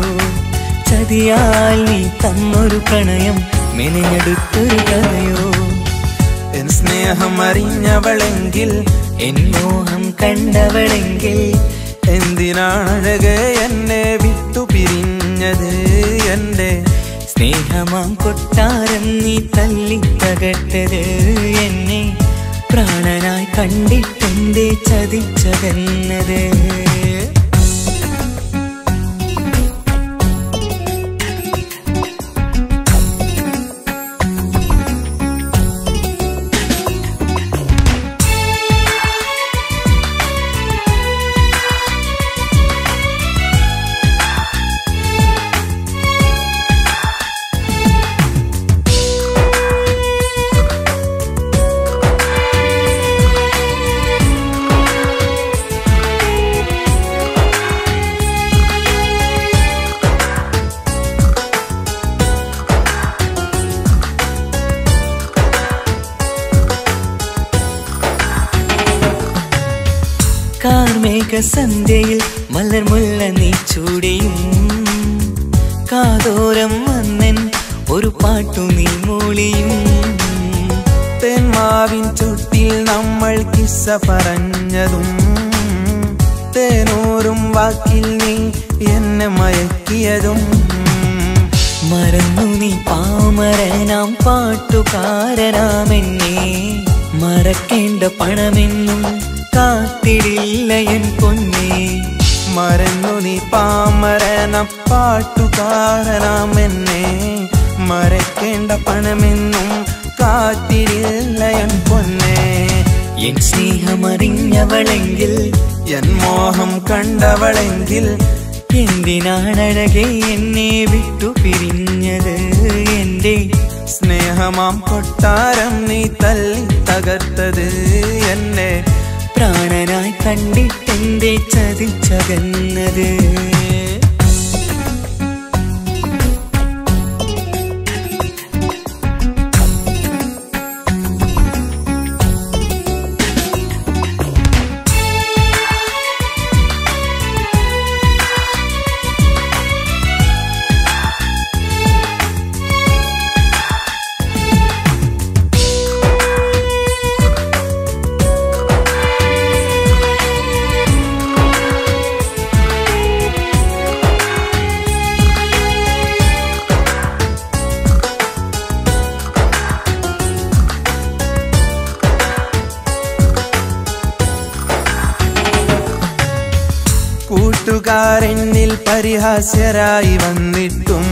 ചതിയാൽ നീ തന്നൊരു പ്രണയം മെനഞ്ഞെടുത്തൊരു കഥയോ എൻ സ്നേഹം അറിഞ്ഞവളെങ്കിൽ എൻ മോഹം കണ്ടവളെങ്കിൽ എന്തിനാണഴകെ എന്നെ വിട്ടു പിരിഞ്ഞത് എൻ്റെ സ്നേഹമാം കൊട്ടാരം നീ തല്ലി തകർത്തത് എന്നെ പ്രാണനായി കണ്ടിട്ടെന്തേ ചതിച്ചകന്നത് കാർമേഘ സന്ധ്യയിൽ മലർമുല്ല നീ ചൂടിയും കാതോരം വന്നൻ ഒരു പാട്ടു നീ മൂളിയും തെന്മാവിൻ ചുട്ടിൽ നമ്മൾ കിസ്സ പറഞ്ഞതും തേനൂറും വാക്കിൽ നീ എന്നെ മയക്കിയതും മറന്നു നീ പാമരനാം പാട്ടുകാരനാമെന്നെ മറക്കേണ്ട പണമെന്നും കാത്തിടില്ല എൻ പൊന്നേ മറന്നു നീ പാമരനം പാട്ടുകാരനാം എന്നെ മറക്കേണ്ട പണമെന്നും കാത്തിരില്ല എൻ പൊന്നെ എൻ സ്നേഹമറിഞ്ഞവളെങ്കിൽ എൻ മോഹം കണ്ടവളെങ്കിൽ എന്തിനാണഴകെ എന്നെ വിട്ടു പിരിഞ്ഞത് എന്റെ സ്നേഹമാം കൊട്ടാരം നീ തല്ലി തകർത്തത് എന്നെ പ്രാണനായി കണ്ടിട്ടെന്റെ ചതിച്ചകന്നത് കൂട്ടുകാരെന്നിൽ പരിഹാസ്യരായി വന്നിട്ടും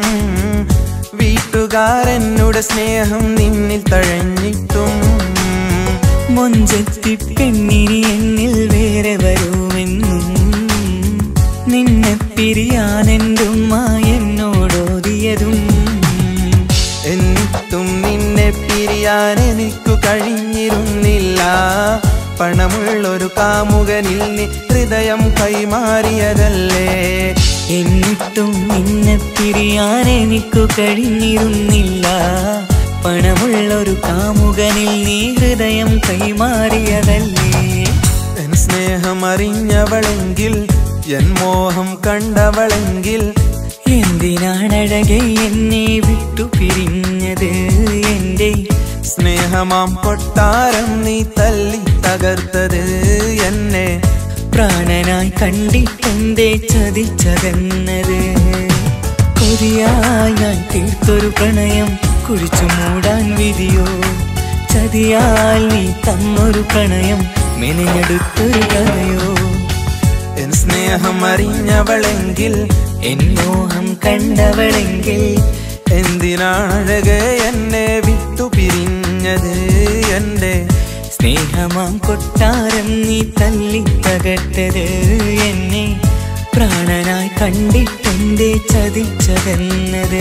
വീട്ടുകാരെന്നുടെ സ്നേഹം നിന്നിൽ തഴഞ്ഞിട്ടും മൊഞ്ചത്തി പെണ്ണിനി എന്നിൽ വേറെ വരുമെന്നും നിന്നെ പിരിയാൻ എന്തുമ്മ എന്നോടോതിയതും എന്നിട്ടും നിന്നെ പിരിയാൻ എനിക്കു കഴിഞ്ഞിരുന്നില്ല പണമുള്ളൊരു കാമുകനിൽ നീ ഹൃദയം കൈമാറിയതല്ലേ എന്നിട്ടും നിന്നെ പിരിയാൻ എനിക്കു കഴിഞ്ഞിരുന്നില്ല പണമുള്ളൊരു കാമുകനിൽ നീ ഹൃദയം കൈമാറിയതല്ലേ എൻ സ്നേഹം അറിഞ്ഞവളെങ്കിൽ എൻ മോഹം കണ്ടവളെങ്കിൽ എന്തിനാണഴകെ എന്നെ വിട്ടു പിരിഞ്ഞത് എന്റെ സ്നേഹമാം കൊട്ടാരം നീ തല്ലി തകർത്തത് എന്നെ പ്രാണനായി കണ്ടിട്ടെന്തേ ചതിച്ചകന്നത് കൊതിയായി ഞാൻ തീർത്തൊരു പ്രണയം കുഴിച്ചു മൂടാൻ വിധിയോ ചതിയാൽ നീ തന്നൊരു പ്രണയം മെനഞ്ഞെടുത്തൊരു കഥയോ എൻ സ്നേഹം അറിഞ്ഞവളെങ്കിൽ എൻ മോഹം കണ്ടവളെങ്കിൽ എന്തിനാണഴകെ എന്നെ വിട്ടു പിരിഞ്ഞത് എന്റെ സ്നേഹമാം കൊട്ടാരം നീ തല്ലി തകർത്തത് എന്നെ പ്രാണനായി കണ്ടിട്ടെന്തേ ചതിച്ചതെന്നത്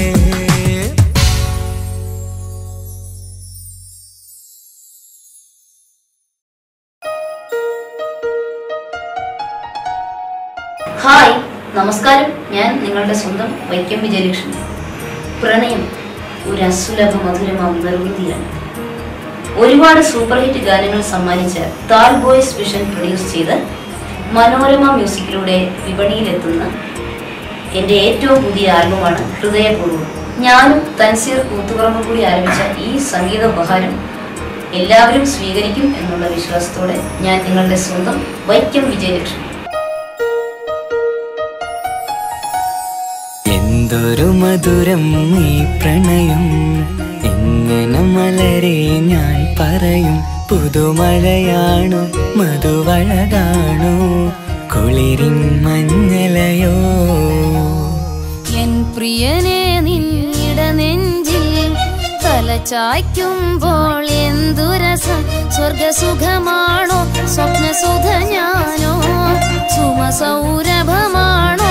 ഹായ് നമസ്കാരം ഞാൻ നിങ്ങളുടെ സ്വന്തം വൈക്കം വിജയലക്ഷ്മി പ്രണയം ഒരു അസുലഭ മധുരമാം നിർവൃതിയാണ് ഒരുപാട് സൂപ്പർ ഹിറ്റ് ഗാനങ്ങൾ സമ്മാനിച്ച താൽ ബോയ്സ് വിഷൻ പ്രൊഡ്യൂസ് ചെയ്ത് മനോരമ മ്യൂസിക്കിലൂടെ വിപണിയിലെത്തുന്ന എൻ്റെ ഏറ്റവും പുതിയ ആൽബമാണ് ഹൃദയപൂർവ്വം ഞാനും തൻസീർ കൂത്തുപറമ്പ് കൂടി ആരംഭിച്ച ഈ സംഗീത ഉപഹാരം എല്ലാവരും സ്വീകരിക്കും എന്നുള്ള വിശ്വാസത്തോടെ ഞാൻ നിങ്ങളുടെ സ്വന്തം വൈക്കം വിജയലക്ഷ്മി എന്തൊരു മധുരം ഈ പ്രണയം എങ്ങനെ മലരെ ഞാൻ പറയും പുതുമഴയാണു മധുവഴകാണു കുളിരിൻ മഞ്ഞലയോ എൻ പ്രിയനെ നിന്നിട നെഞ്ചിൽ തലചായ്ക്കുമ്പോൾ എന്തു രസം സ്വർഗസുഖമാണോ സ്വപ്നസുഖ ഞാനോ സുമസൗരഭമാണോ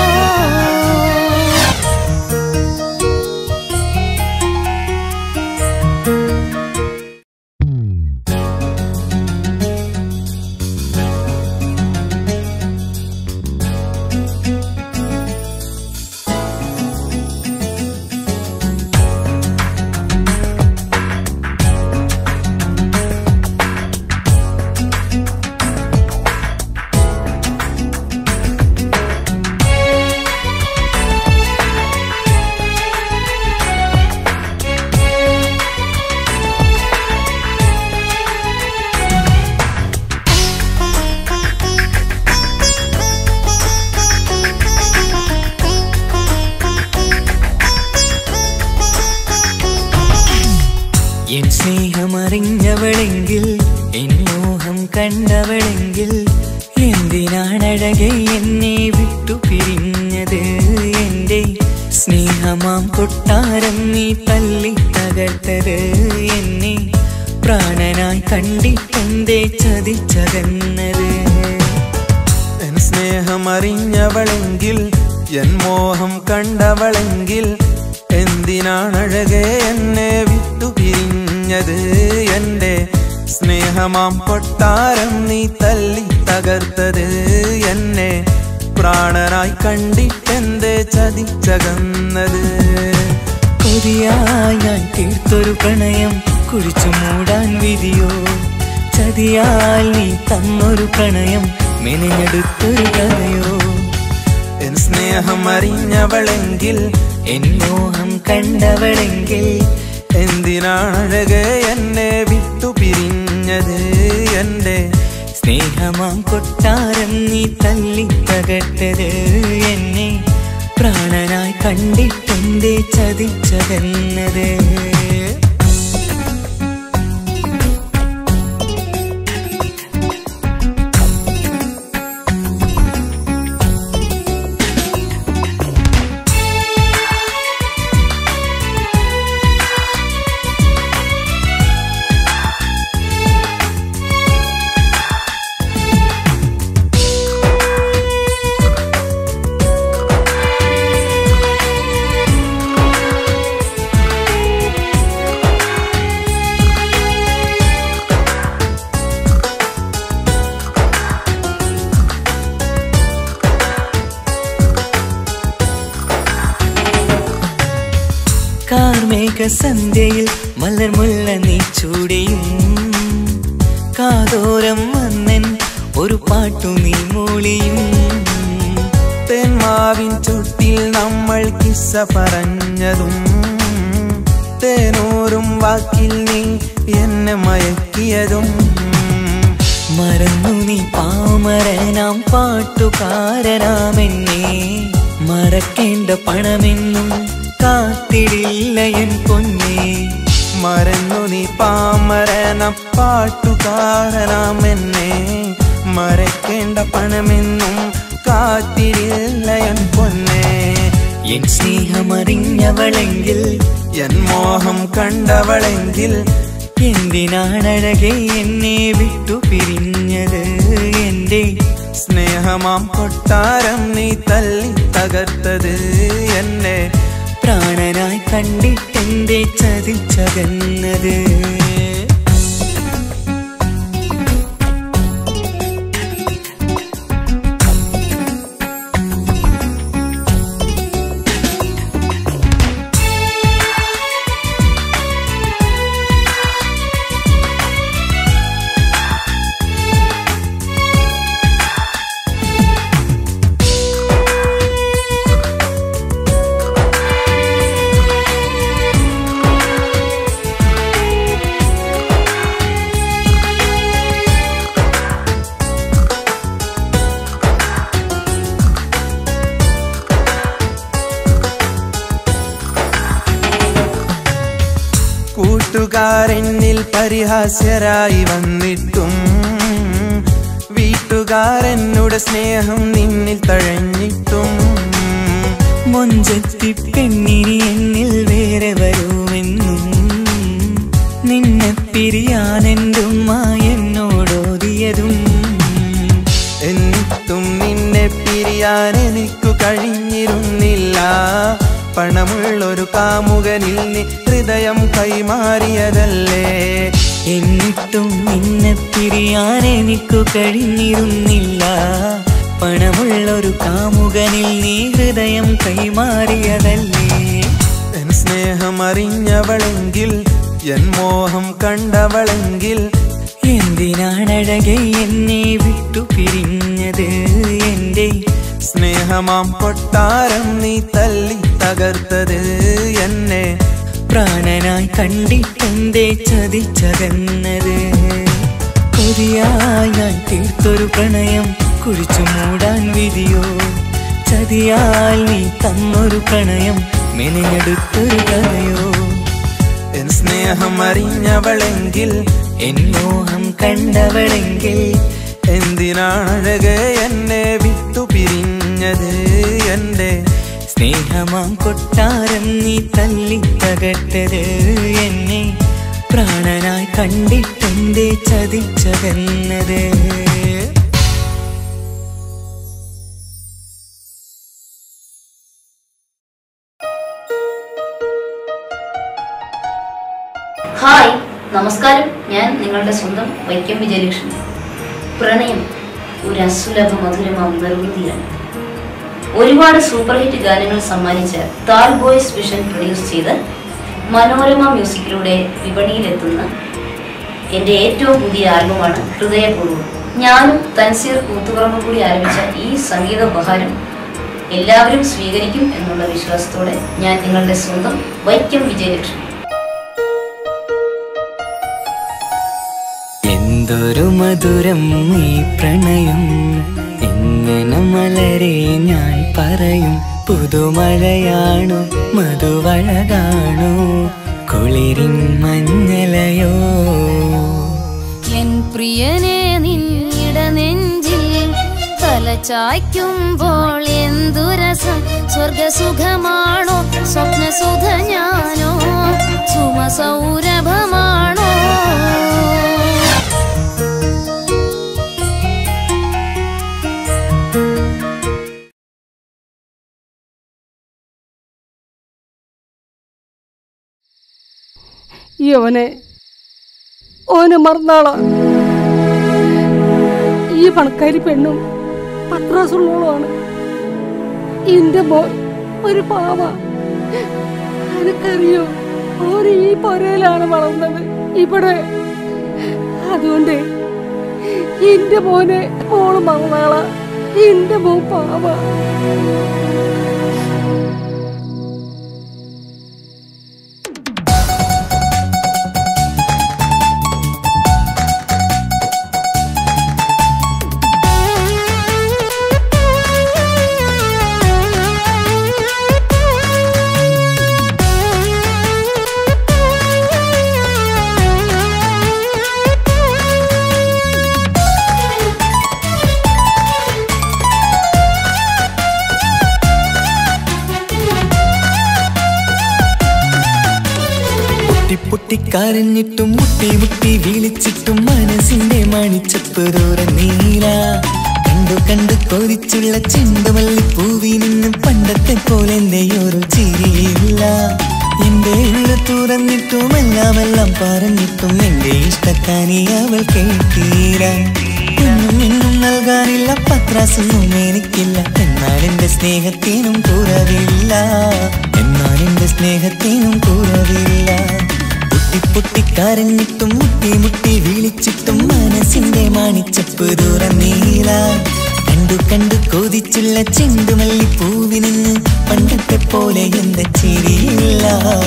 എൻ സ്നേഹമറിഞ്ഞവളെങ്കിൽ എൻ മോഹം കണ്ടവളെങ്കിൽ എന്തിനാണഴകെ എന്നെ വിട്ടു പിരിഞ്ഞത് എന്റെ സ്നേഹമാം കൊട്ടാരം നീ തല്ലി തകർത്തത് എന്നെ പ്രാണനായി കണ്ടിട്ടെന്തേ ചതിച്ചകന്നത് എൻ സ്നേഹം അറിഞ്ഞവളെങ്കിൽ എൻ മോഹം കണ്ടവളെങ്കിൽ എന്തിനാണഴകെ എന്നെ വിട്ടു പിരിഞ്ഞത് എന്റെ സ്നേഹമാം കൊട്ടാരം നീ തല്ലി തകർത്തത് എന്നെ പ്രാണനായി കണ്ടിട്ടെന്തേ ചതിച്ചകന്നത് കൊതിയായി ഞാൻ തീർത്തൊരു പ്രണയം കുഴിച്ചു മൂടാൻ വിധിയോ ചതിയാൽ നീ തന്നൊരു പ്രണയം മെനഞ്ഞെടുത്തൊരു കഥയോ എൻ സ്നേഹം അറിഞ്ഞവളെങ്കിൽ എൻ മോഹം കണ്ടവളെങ്കിൽ എന്തിനാണഴകെ എന്നെ വിട്ടു പിരിഞ്ഞത് എന്റെ സ്നേഹമാം കൊട്ടാരം നീ തല്ലി തകട്ടത് എന്നെ പ്രാണനായി കണ്ടിട്ടെന്തേ ചതിച്ചതെന്നത് കാർമേഘ സന്ധ്യയിൽ മലർമുല്ല നീ ചൂടിയും കാതോരം വന്നൻ ഒരു പാട്ടു നീ മൂളിയും തേന്മാവിൻ ചുട്ടിൽ നമ്മൾ കിസ്സ പറഞ്ഞതും തേനൂറും വാക്കിൽ നീ എന്നെ മയക്കിയതും മറന്നു നീ പാമരനാം പാട്ടുകാരനാമെന്നെ മറക്കേണ്ട പണമെന്നും കാത്തിടില്ല എൻ പൊന്നേ മറന്നു നീ പാമരനം പാട്ടുകാരനാം എന്നെ മറക്കേണ്ട പണമെന്നും കാത്തിരില്ല എൻ പൊന്നേ എൻ സ്നേഹമറിഞ്ഞവളെങ്കിൽ എൻ മോഹം കണ്ടവളെങ്കിൽ എന്തിനാണഴകെ എന്നെ വിട്ടു പിരിഞ്ഞത് എന്റെ സ്നേഹമാം കൊട്ടാരം നീ തല്ലി തകർത്തത് എന്നെ പ്രാണനായി കണ്ടിട്ടെന്റെ ചതിച്ചകന്നത് കൂട്ടുകാരെന്നിൽ പരിഹാസ്യരായി വന്നിട്ടും വീട്ടുകാരെന്നുടെ സ്നേഹം നിന്നിൽ തഴഞ്ഞിട്ടും മൊഞ്ചത്തി പെണ്ണിനി എന്നിൽ വേറെ വരുമെന്നും നിന്നെ പിരിയാനെന്തുമ്മ എന്നോടോതിയതും എന്നിട്ടും നിന്നെ പിരിയാൻ എനിക്കു കഴിഞ്ഞിരുന്നില്ല പണമുള്ളൊരു കാമുകനിൽ നീ ഹൃദയം കൈമാറിയതല്ലേ എന്നിട്ടും നിന്നെ പിരിയാൻ എനിക്കു കഴിഞ്ഞിരുന്നില്ല പണമുള്ളൊരു കാമുകനിൽ നീ ഹൃദയം കൈമാറിയതല്ലേ എൻ സ്നേഹം അറിഞ്ഞവളെങ്കിൽ എൻ മോഹം കണ്ടവളെങ്കിൽ എന്തിനാണഴകെ എന്നെ വിട്ടു പിരിഞ്ഞത് എന്റെ സ്നേഹമാം കൊട്ടാരം നീ തല്ലി തകർത്തത് എന്നെ പ്രാണനായി കണ്ടിട്ടെന്തേ ചതിച്ചകന്നത് കൊതിയായി ഞാൻ തീർത്തൊരു പ്രണയം കുഴിച്ചു മൂടാൻ വിധിയോ ചതിയാൽ നീ തന്നൊരു പ്രണയം മെനഞ്ഞെടുത്തൊരു കഥയോ എൻ സ്നേഹം അറിഞ്ഞവളെങ്കിൽ എൻ മോഹം കണ്ടവളെങ്കിൽ എന്തിനാണഴകെ എന്നെ വിട്ടു പിരിഞ്ഞത് എന്റെ സ്നേഹമാം കൊട്ടാരം നീ തല്ലി തകട്ടത് എന്നെ പ്രാണനായി കണ്ടിട്ടെന്തേ ചതിച്ചകന്നത് ഹായ് നമസ്കാരം ഞാൻ നിങ്ങളുടെ സ്വന്തം വൈക്കം വിജയലക്ഷ്മി പ്രണയം ഒരു അസുലഭ മധുരമാം നിർവൃതിയാണ് ഒരുപാട് സൂപ്പർ ഹിറ്റ് ഗാനങ്ങൾ സമ്മാനിച്ച താൽ ബോയ്സ് വിഷൻ പ്രൊഡ്യൂസ് ചെയ്ത് മനോരമ മ്യൂസിക്കിലൂടെ വിപണിയിലെത്തുന്ന എൻ്റെ ഏറ്റവും പുതിയ ആൽബമാണ് ഹൃദയപൂർവ്വം ഞാനും തൻസീർ കൂത്തുപറമ്പ് കൂടി ആരംഭിച്ച ഈ സംഗീത ഉപഹാരം എല്ലാവരും സ്വീകരിക്കും എന്നുള്ള വിശ്വാസത്തോടെ ഞാൻ നിങ്ങളുടെ സ്വന്തം വൈക്കം വിജയലക്ഷ്മി എന്തൊരു മധുരം ഈ പ്രണയം എങ്ങനെ മലരെ ഞാൻ പറയും പുതുമഴയാണോ മധുവഴകാണോ കുളിരിൻ മഞ്ഞലയോ എൻ പ്രിയനെ നിന്നിട നെഞ്ചിൽ തലചായ്ക്കുമ്പോൾ എന്തു രസം സ്വർഗസുഖമാണോ സ്വപ്നസുഖ ഞാനോ സുമസൗരഭമാണോ ഈ അവനെ ഓനെ മറന്നാളാ ഈ പണക്കാരി പെണ്ണും പത്രാസുള്ളോളാണ് എന്റെ മോൻ ഒരു പാവ എനിക്കറിയോ ഓന് ഈ പൊരയിലാണ് വളർന്നത് ഇവിടെ അതുകൊണ്ട് എന്റെ മോനെ മോള് മറന്നാളാ എന്റെ മോൻ പാവ പൊട്ടി പൊട്ടി കരഞ്ഞിട്ടും മുട്ടി മുട്ടി വിളിച്ചിട്ടും മനസ്സിന്റെ മണിച്ചപ്പ് ദൂരം നീല കണ്ടു കണ്ടു കൊതിച്ചുള്ള ചെണ്ടുമല്ലി പൂവി നിന്നും പണ്ടത്തെ പോലെ എന്റെ ഒരു ചിരിയില്ല എന്റെ ഉള്ളു തുറന്നിട്ടും എല്ലാം എല്ലാം പറഞ്ഞിട്ടും എന്റെ ഇഷ്ടക്കാനി അവൾ കേട്ടീര ഒന്നും ഇന്നും നൽകാനില്ല പത്രാസൊന്നും എനിക്കില്ല എന്നാൽ എന്റെ സ്നേഹത്തിനും കുറവില്ല എന്നാൽ എന്റെ സ്നേഹത്തിനും കുറവില്ല പൊട്ടി പൊട്ടി കരഞ്ഞിട്ടും മുട്ടി മുട്ടി വിളിച്ചിട്ടും മനസ്സിന്റെ മാണിച്ചപ്പ് തുറന്നീല കണ്ടു കണ്ടു കൊതിച്ചുള്ള ചെണ്ടുമല്ലി പൂവി നിന്ന് പണ്ടത്തെ പോലെ എന്താ ചിരിയില്ല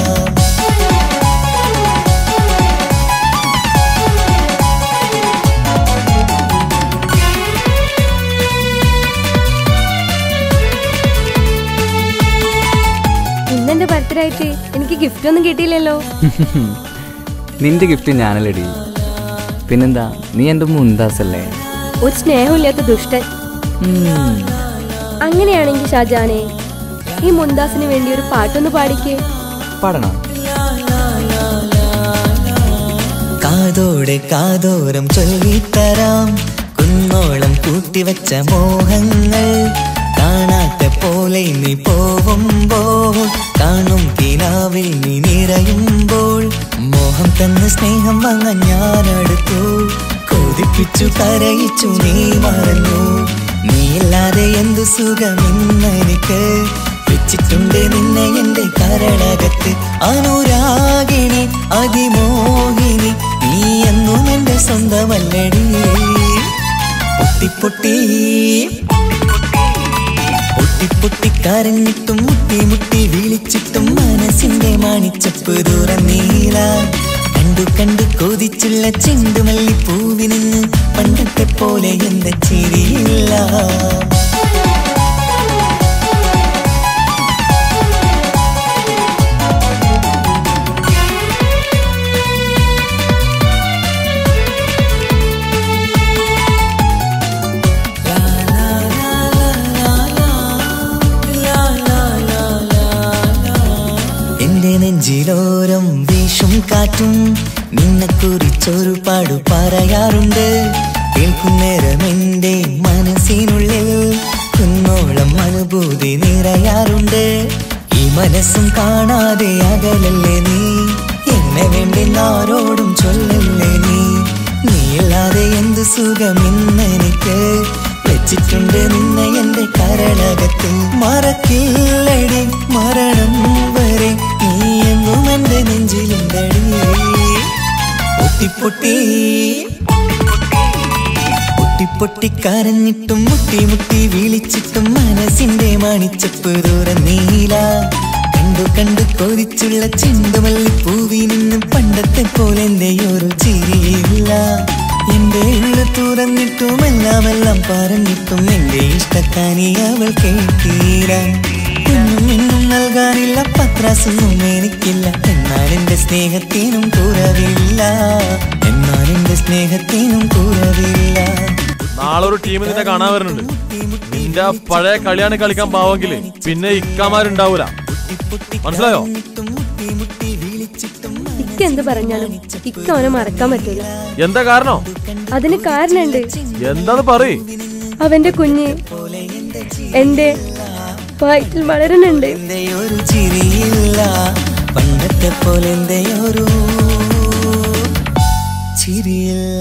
ഇന്നെന്റെ ബർത്ത്ഡേ ആയിട്ട് എനിക്ക് ഗിഫ്റ്റ് ഒന്നും കിട്ടിയില്ലല്ലോ നിന്റെ ഗിഫ്റ്റ് ഞാനല്ലടി പിന്നെന്താ നീ എൻ്റെ മുന്താസല്ലേ ഒരു സ്നേഹമില്ലാത്ത ദുഷ്ടൻ ഉം. അങ്ങനെയാണെങ്കിൽ ഷാജാനെ ഈ മുന്താസിന് വേണ്ടി ഒരു പാട്ടൊന്ന് പാടിക്കേ പാടണം കാതോടെ കാതോരം ചൊല്ലിത്തരാം കുന്നോളം കൂട്ടിവച്ച മോഹങ്ങൾ കാണാത്ത പോലെ നീ പോവുമ്പോൾ കാണും കിനാവിൽ നീ നിറയുമ്പോൾ മോഹം തന്ന സ്നേഹം വാങ്ങാൻ ഞാൻ അടുത്തു കൊതിപ്പിച്ചു കരയിച്ചു നീ മറന്നു നീയില്ലാതെ എന്തു സുഖം ഇന്നെനിക്ക് വെച്ചിട്ടുണ്ട് നിന്നെ എന്റെ കരളകത്ത് അനുരാഗിണി അതിമോഹിനി നീ എന്നും എന്റെ സ്വന്തമല്ലടി പൊട്ടി പൊട്ടി പൊട്ടി പൊട്ടി കരഞ്ഞിട്ടും മുട്ടി മുട്ടി വിളിച്ചിട്ടും മനസ്സിന്റെ മാണിച്ചപ്പ് തുറന്നീല കണ്ടു കണ്ടു കൊതിച്ചുള്ള ചെണ്ടുമല്ലി പൂവി നിന്ന് പണ്ടത്തെ പോലെ എന്താ ചിരിയില്ല എന്റെ നെഞ്ചിലോരം വീശും കാറ്റും നിന്നെ കുറിച്ചൊരു പാടു പറയാറുണ്ട് കേൾക്കുന്നേരം എന്റെ മനസ്സിനുള്ളിൽ കുന്നോളം അനുഭൂതി നിറയാറുണ്ട് ഈ മനസ്സും കാണാതെ അകലല്ലേ നീ എന്നെ എന്നെ വേണ്ടെന്നാരോടും ചൊല്ലല്ലേ നീ നീയില്ലാതെ എന്ത് സുഖം ഇന്നെനിക്ക് വെച്ചിട്ടുണ്ട് നിന്നെ എന്റെ കരളകത്ത് മറക്കില്ലടി മരണം വരെ നീ എന്നും എന്റെ നെഞ്ചിലുണ്ടടി പൊട്ടി പൊട്ടി പൊട്ടി കരഞ്ഞിട്ടും മുട്ടി മുട്ടി വിളിച്ചിട്ടും മനസ്സിന്റെ മണിച്ചപ്പ് ദൂരം നീല കണ്ടു കണ്ടു കൊതിച്ചുള്ള ചെണ്ടുമല്ലി പൂവി നിന്നും പണ്ടത്തെ പോലെ എന്റെ ഒരു ചിരിയില്ല എന്റെ ഉള്ളു തുറന്നിട്ടും എല്ലാം എല്ലാം പറഞ്ഞിട്ടും എന്റെ ഇഷ്ടക്കാനി അവൾ കേട്ടീര ഒന്നും ഇന്നും നൽകാനില്ല പത്രാസൊന്നും എനിക്കില്ല എന്നാൽ എന്റെ സ്നേഹത്തിനും കുറവില്ല എന്നാൽ എന്റെ സ്നേഹത്തിനും കുറവില്ല നാളെ ഒരു ടീം നിന്നെ കാണാൻ വരുന്നുണ്ട് നിന്റെ ആ പഴയ കളിയാണ് കളിക്കാൻ പാവെങ്കില് പിന്നെ ഇക്കാമാരുണ്ടാവൂല മനസ്സിലായോ ഇക്ക എന്ത് പറഞ്ഞാലും ഇക്ക അവനെ മറക്കാൻ പറ്റൂല എന്താ കാരണം അതിന് കാരണമുണ്ട് എന്താന്ന് പറയ് അവന്റെ കുഞ്ഞ് എന്റെ വയറ്റിൽ വളരുന്നുണ്ട് എന്റെ ഒരു ചിരിയില്ല പണ്ടത്തെ പോലെ എന്റെ ഒരു ചിരിയില്ല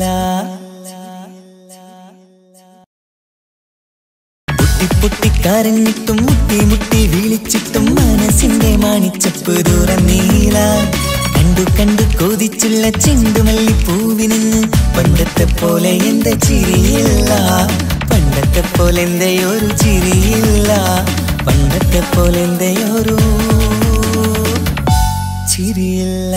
പൊട്ടി പൊട്ടി കരഞ്ഞിട്ടും മുട്ടി മുട്ടി വിളിച്ചിട്ടും മനസ്സിന്റെ മാണിച്ചപ്പ് ദൂരം നീല കണ്ടു കണ്ടു കൊതിച്ചുള്ള ചെണ്ടുമല്ലി പൂവിനിന്ന് പണ്ടത്തെ പോലെ എന്റെ ചിരിയില്ല പണ്ടത്തെ പോലെ എന്റെ ഒരു ചിരിയില്ല പണ്ടത്തെ പോലെ എന്റെ ഒരു ചിരിയില്ല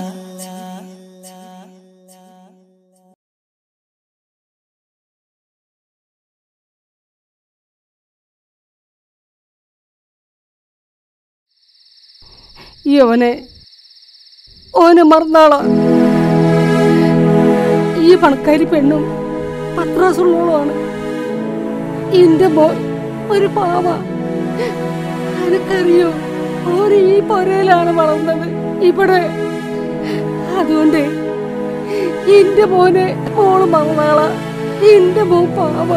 ഈ ഓനെ ഓനെ മറന്നാളാ ഈ പണക്കാരി പെണ്ണും പത്രാസുള്ളോളുമാണ് എന്റെ മോൻ ഒരു പാവ അനക്കറിയോ ഓന് ഈ പൊരയിലാണ് വളർന്നത് ഇവിടെ അതുകൊണ്ട് എന്റെ മോനെ മോള് മറന്നാളാ എന്റെ മോൻ പാവ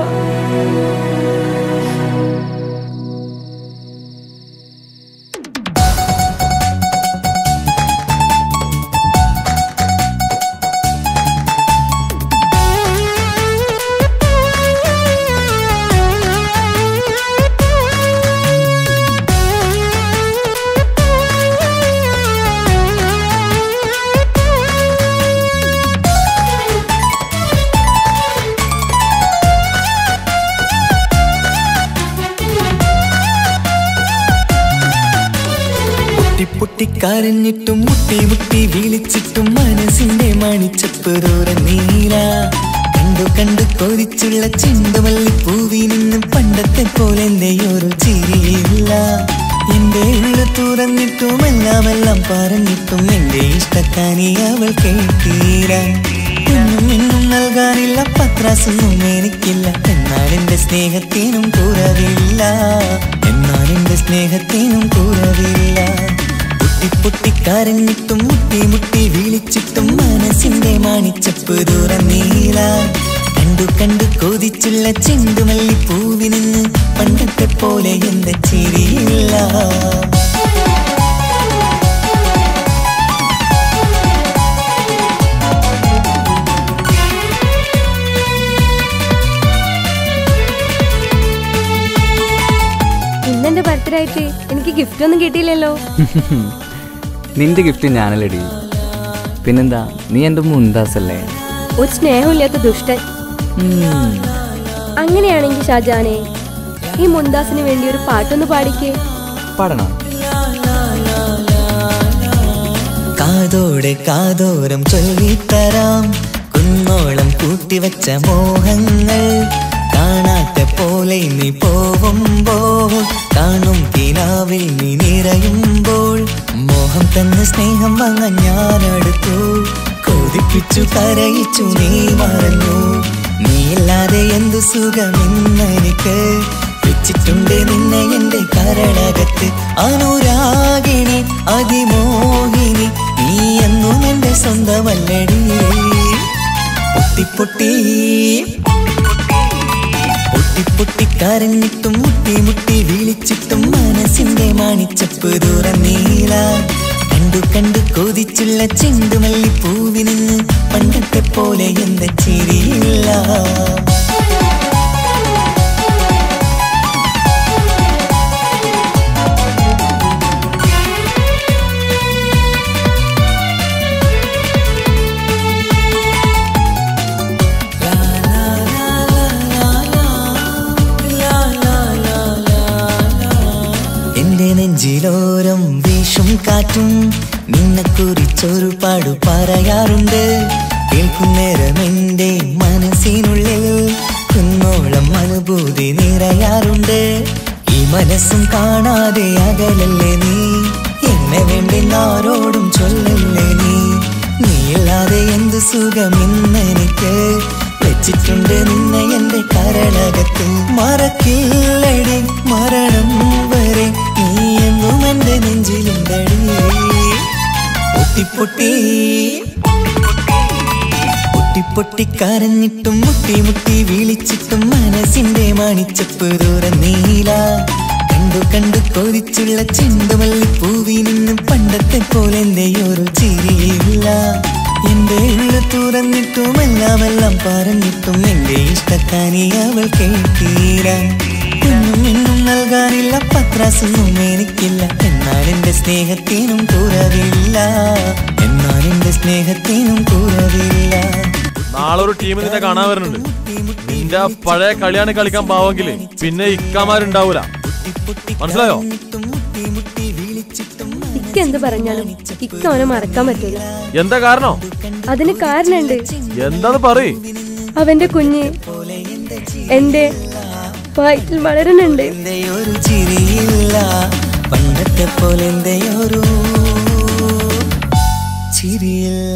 പൊട്ടി പൊട്ടി കരഞ്ഞിട്ടും മുട്ടി മുട്ടി വിളിച്ചിട്ടും മനസ്സിന്റെ മണിച്ചപ്പ് ദൂരം നീല കണ്ടു കണ്ടു കൊതിച്ചുള്ള ചെണ്ടുമല്ലി പൂവി നിന്നും പണ്ടത്തെ പോലെ എന്റെ ഒരു ചിരിയില്ല എന്റെ ഉള്ളു തുറന്നിട്ടും എല്ലാം എല്ലാം പറഞ്ഞിട്ടും എന്റെ ഇഷ്ടക്കാനി അവൾ കേട്ടീര ഒന്നും ഇന്നും നൽകാനില്ല പത്രാസൊന്നും എനിക്കില്ല എന്നാൽ എന്റെ സ്നേഹത്തിനും കുറവില്ല എന്നാൽ എന്റെ സ്നേഹത്തിനും കുറവില്ല പൊട്ടി പൊട്ടി കരഞ്ഞിട്ടും മുട്ടി മുട്ടി വിളിച്ചിട്ടും മനസ്സിന്റെ മാണിച്ചപ്പ് ദൂരം നീല കണ്ടു കണ്ടു കൊതിച്ചുള്ള ചെണ്ടുമല്ലി പൂവിനിന്ന് പണ്ടത്തെ പോലെ എന്റെ ചിരിയില്ല ഇന്നെന്റെ ബർത്ത്ഡേ ആയിട്ട് എനിക്ക് ഗിഫ്റ്റ് ഒന്നും കിട്ടിയില്ലല്ലോ നിന്റെ ഗിഫ്റ്റ് ഞാനല്ലടി പിന്നെന്താ നീ എൻ്റെ മുന്താസല്ലേ ഒരു സ്നേഹമില്ലാത്ത ദുഷ്ടൻ ഉം. അങ്ങനെയാണെങ്കിൽ ഷാജാനെ ഈ മുന്താസിന് വേണ്ടി ഒരു പാട്ടൊന്ന് പാടിക്കേ പാടണം കാതോടെ കാതോരം ചൊല്ലിത്തരാം കുന്നോളം കൂട്ടിവച്ച മോഹങ്ങൾ കാണാത്ത പോലെ നീ പോവുമ്പോൾ കാണും കിനാവിൽ നീ നിറയുമ്പോൾ മോഹം തന്ന സ്നേഹം വാങ്ങാൻ ഞാനടുത്തു കൊതിപ്പിച്ചു കരയിച്ചു നീ മറന്നു നീയില്ലാതെ എന്തു സുഖമെന്നെനിക്ക് വെച്ചിട്ടുണ്ട് നിന്നെ എന്റെ കരളകത്ത് അനുരാഗിണി അതിമോഹിനി നീ എന്നും എന്റെ സ്വന്തമല്ലടി പൊട്ടി പൊട്ടി പൊട്ടി പൊട്ടി കരഞ്ഞിട്ടും മുട്ടി മുട്ടി വിളിച്ചിട്ടും മനസ്സിന്റെ മാണിച്ചപ്പ് ദൂരം നീല കണ്ടു കണ്ടു കൊതിച്ചു കൊതിച്ചുള്ള ചെണ്ടുമല്ലിപ്പൂവിന് പണ്ടത്തെ പോലെ എന്താ ചിരിയില്ല എന്റെ നെഞ്ചിലോരം വീശും കാറ്റും നിന്നെ കുറിച്ചൊരു പാടു പറയാറുണ്ട് കേൾക്കുന്നേരം എന്റെ മനസ്സിനുള്ളിൽ കുന്നോളം അനുഭൂതി നിറയാറുണ്ട് ഈ മനസ്സും കാണാതെ അകലല്ലേ നീ എന്നെ വേണ്ടി ആരോടും ചൊല്ലല്ലേ നീ നീയില്ലാതെ എന്ത് സുഖം ഇന്നെനിക്ക് വെച്ചിട്ടുണ്ട് നിന്നെ എന്റെ കരളകത്ത് മറക്കില്ലടി മരണം വരെ നീ എന്നും എന്റെ നെഞ്ചിലുണ്ടടി പൊട്ടി പൊട്ടി പൊട്ടി കരഞ്ഞിട്ടും മുട്ടി മുട്ടി വിളിച്ചിട്ടും മനസ്സിന്റെ മണിച്ചപ്പ് തുറന്നീല കണ്ടു കണ്ടു കൊതിച്ചുള്ള ചെണ്ടുമല്ലിപ്പൂവി നിന്നും പണ്ടത്തെ പോലെ എന്റെ ഒരു ചിരിയില്ല എന്റെ ഉള്ളു തുറന്നിട്ടും എല്ലാം എല്ലാം പറഞ്ഞിട്ടും എന്റെ ഇഷ്ടക്കാനി അവൾ കേട്ടീര ഒന്നും ഇന്നും നൽകാനില്ല പത്രാസൊന്നും എനിക്കില്ല എന്നാൽ എന്റെ സ്നേഹത്തിനും കുറവില്ല എന്നാൽ എന്റെ സ്നേഹത്തിനും കുറവില്ല നാളെ ഒരു ടീം നിന്നെ കാണാൻ വരുന്നുണ്ട് നിന്റെ ആ പഴയ കളിയാണ് കളിക്കാൻ പാവെങ്കില് പിന്നെ ഇക്കാമാരുണ്ടാവൂല മനസ്സിലായോ ഇക്ക എന്ത് പറഞ്ഞാലും ഇക്ക അവനെ മറക്കാൻ പറ്റൂല എന്താ കാരണം അതിന് കാരണമുണ്ട് എന്താന്ന് പറയ് അവന്റെ കുഞ്ഞ് എന്റെ വയറ്റിൽ വളരുന്നുണ്ട് എന്റെ ഒരു ചിരിയില്ല പണ്ടത്തെ പോലെ എന്റെ ഒരു ചിരിയില്ല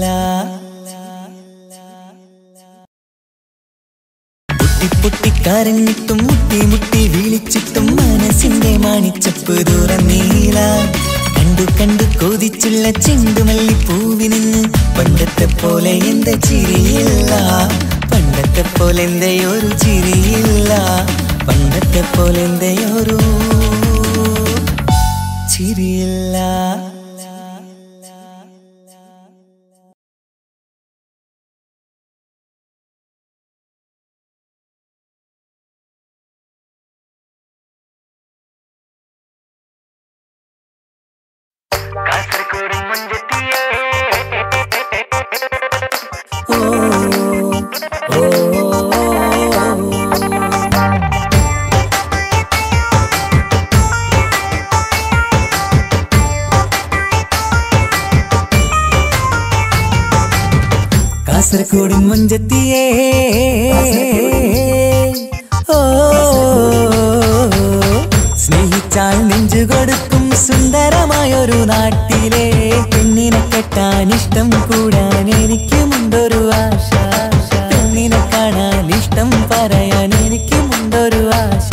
പൊട്ടി പൊട്ടി കരഞ്ഞിട്ടും മുട്ടി മുട്ടി വിളിച്ചിട്ടും മനസ്സിന്റെ മാണിച്ചപ്പ് തുറന്നീല കണ്ടു കണ്ടു കൊതിച്ചുള്ള ചെണ്ടുമല്ലിപ്പൂവിന് പണ്ടത്തെ പോലെ എന്റെ ചിരിയില്ല പണ്ടത്തെ പോലെ എന്റെ ഒരു ചിരിയില്ല പണ്ടത്തെ പോലെ എന്റെ ഒരു ചിരിയില്ല കാസർഗോഡ് മുഞ്ചത്തിയേ ഓ സ്നേഹിച്ചാൽ നെഞ്ചു കൊടുക്കും സുന്ദരമായൊരു നാട്ടിലെ പെണ്ണിനെ കെട്ടാൻ ഇഷ്ടം കൂടാൻ എനിക്കുമുണ്ടൊരു ആശ പെണ്ണിനെ കാണാൻ ഇഷ്ടം പറയാൻ എനിക്കുമുണ്ടൊരു ആശ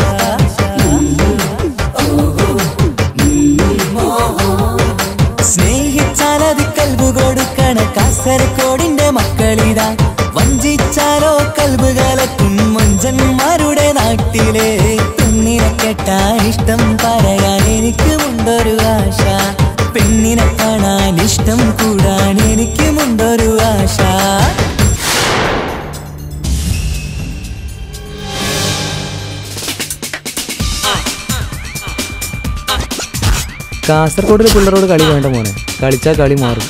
സ്നേഹിച്ചാൽ അത് കൽബ് കൊടുക്കണ കാസർഗോഡിന്റെ മക്കളിതാ വഞ്ചിച്ചാലോ കൽബ് കലക്കും മൊഞ്ചന്മാരുടെ നാട്ടിലെ പെണ്ണിനെ കെട്ടാൻ ഇഷ്ടം പറയാൻ എനിക്കുമുണ്ടൊരു ആശ പെണ്ണിനെ കാണാൻ ഇഷ്ടം കൂടാൻ എനിക്കുമുണ്ടൊരു ആശ കാസർഗോഡിലെ പിള്ളേരോട് കളി വേണ്ട മോനെ കളിച്ചാൽ കളി മാറും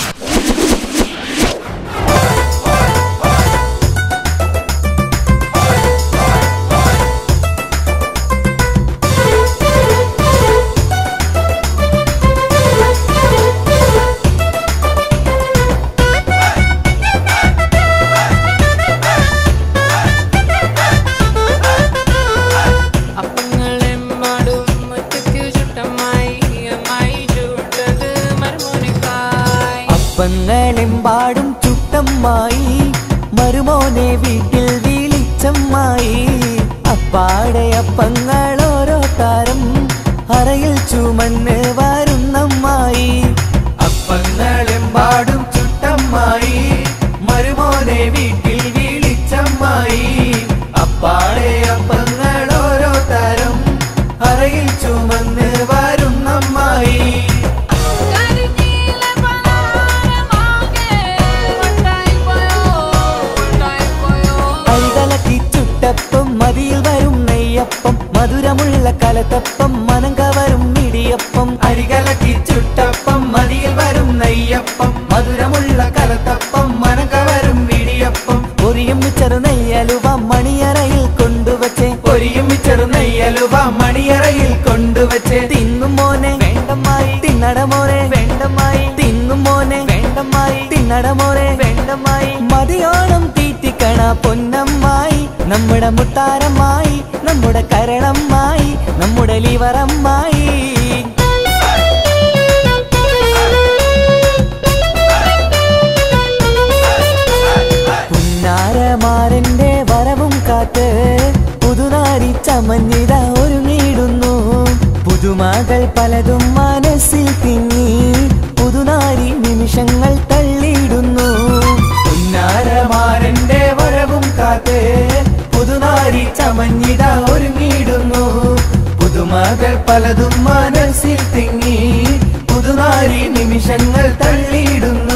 അപ്പങ്ങളെമ്മാടും മുറ്റയ്ക്കു ചുട്ടമായി അമ്മായി ചൂട്ടത് മറുമോനിക്കായി അപ്പങ്ങളെമ്പാടും ചുട്ടമ്മായി മരുമോനെ വീട്ടിൽ വിളിച്ചമ്മായി അപ്പാടെ അപ്പങ്ങൾ ഓരോ താരം അറയിൽ ചുമന്ന് വരുന്നമ്മായി അപ്പങ്ങളെമ്പാടും ചുട്ടമ്മായി മരുമോനെ വീട്ടിൽ വിളിച്ചമ്മായി അപ്പാടെ അപ്പങ്ങൾ ഓരോ തരം അറയിൽ ചുമന്ന് വരുന്നമ്മായി കരിനീല പലഹാരം കലത്തപ്പം മനം കവരും ഇടിയപ്പം അരികലക്കി ചുട്ടപ്പം മതിയിൽ വരും നെയ്യപ്പം മധുരമുള്ള കലത്തപ്പം മനം കവരും ഇടിയപ്പം പൊരിയും ചെറു നെയ്യലുവ മണിയറയിൽ കൊണ്ടുവച്ചേ പൊരിയും ചെറു നെയ്യലുവ മണിയറയിൽ കൊണ്ടുവച്ചേ തിന്നും മോനെ വേണ്ടമായി തിന്നട മോനെ വേണ്ടമായി തിന്നും മോനെ വേണ്ടമായി തിന്നട മോനെ വേണ്ടമായി മതിയോണം തീറ്റിക്കണ പൊന്നമ്മായി നമ്മുടെ മുത്താരമായി നമ്മുടെ കരളമ്മായി നമ്മുടെ ലിവറമ്മായി പുന്നാരമാരന്റെ വരവും കാത്ത് പുതുനാരി ചമഞ്ഞിത ഒരുങ്ങിയിടുന്നു പുതുമകൾ പലതും മനസ്സിൽ തിങ്ങി പുതുനാരി നിമിഷങ്ങൾ തള്ളിയിടുന്നു പുന്നാരമാരന്റെ വരവും കാത്ത് പുതുനാരി ചമഞ്ഞിത ഒരുങ്ങിയിടുന്നു പുതുമകൾ പലതും മനസ്സിൽ തിങ്ങി പുതുനാരി നിമിഷങ്ങൾ തള്ളിയിടുന്നു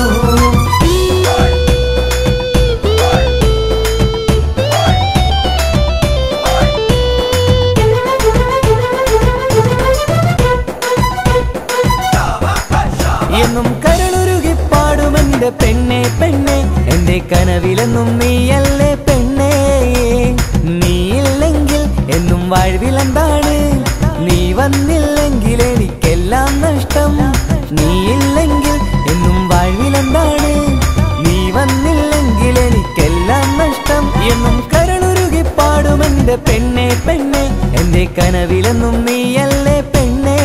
എന്നും കരളുരുകി പാടുമെന്റെ പെണ്ണെ പെണ്ണെ എന്റെ കനവിലെന്നും നീയല്ലേ പെണ്ണേ നീയില്ലെങ്കിൽ എന്നും വാഴ്വിലെന്താണ് നീ വന്നില്ലെങ്കിൽ എനിക്കെല്ലാം നഷ്ടം നീയില്ലെങ്കിൽ എന്നും വാഴ്വിലെന്താണ് നീ വന്നില്ലെങ്കിൽ എനിക്കെല്ലാം നഷ്ടം എന്നും കരളുരുകി പാടുമെന്റെ പെണ്ണെ പെണ്ണെ എന്റെ കനവിലെന്നും നീയല്ലേ പെണ്ണേ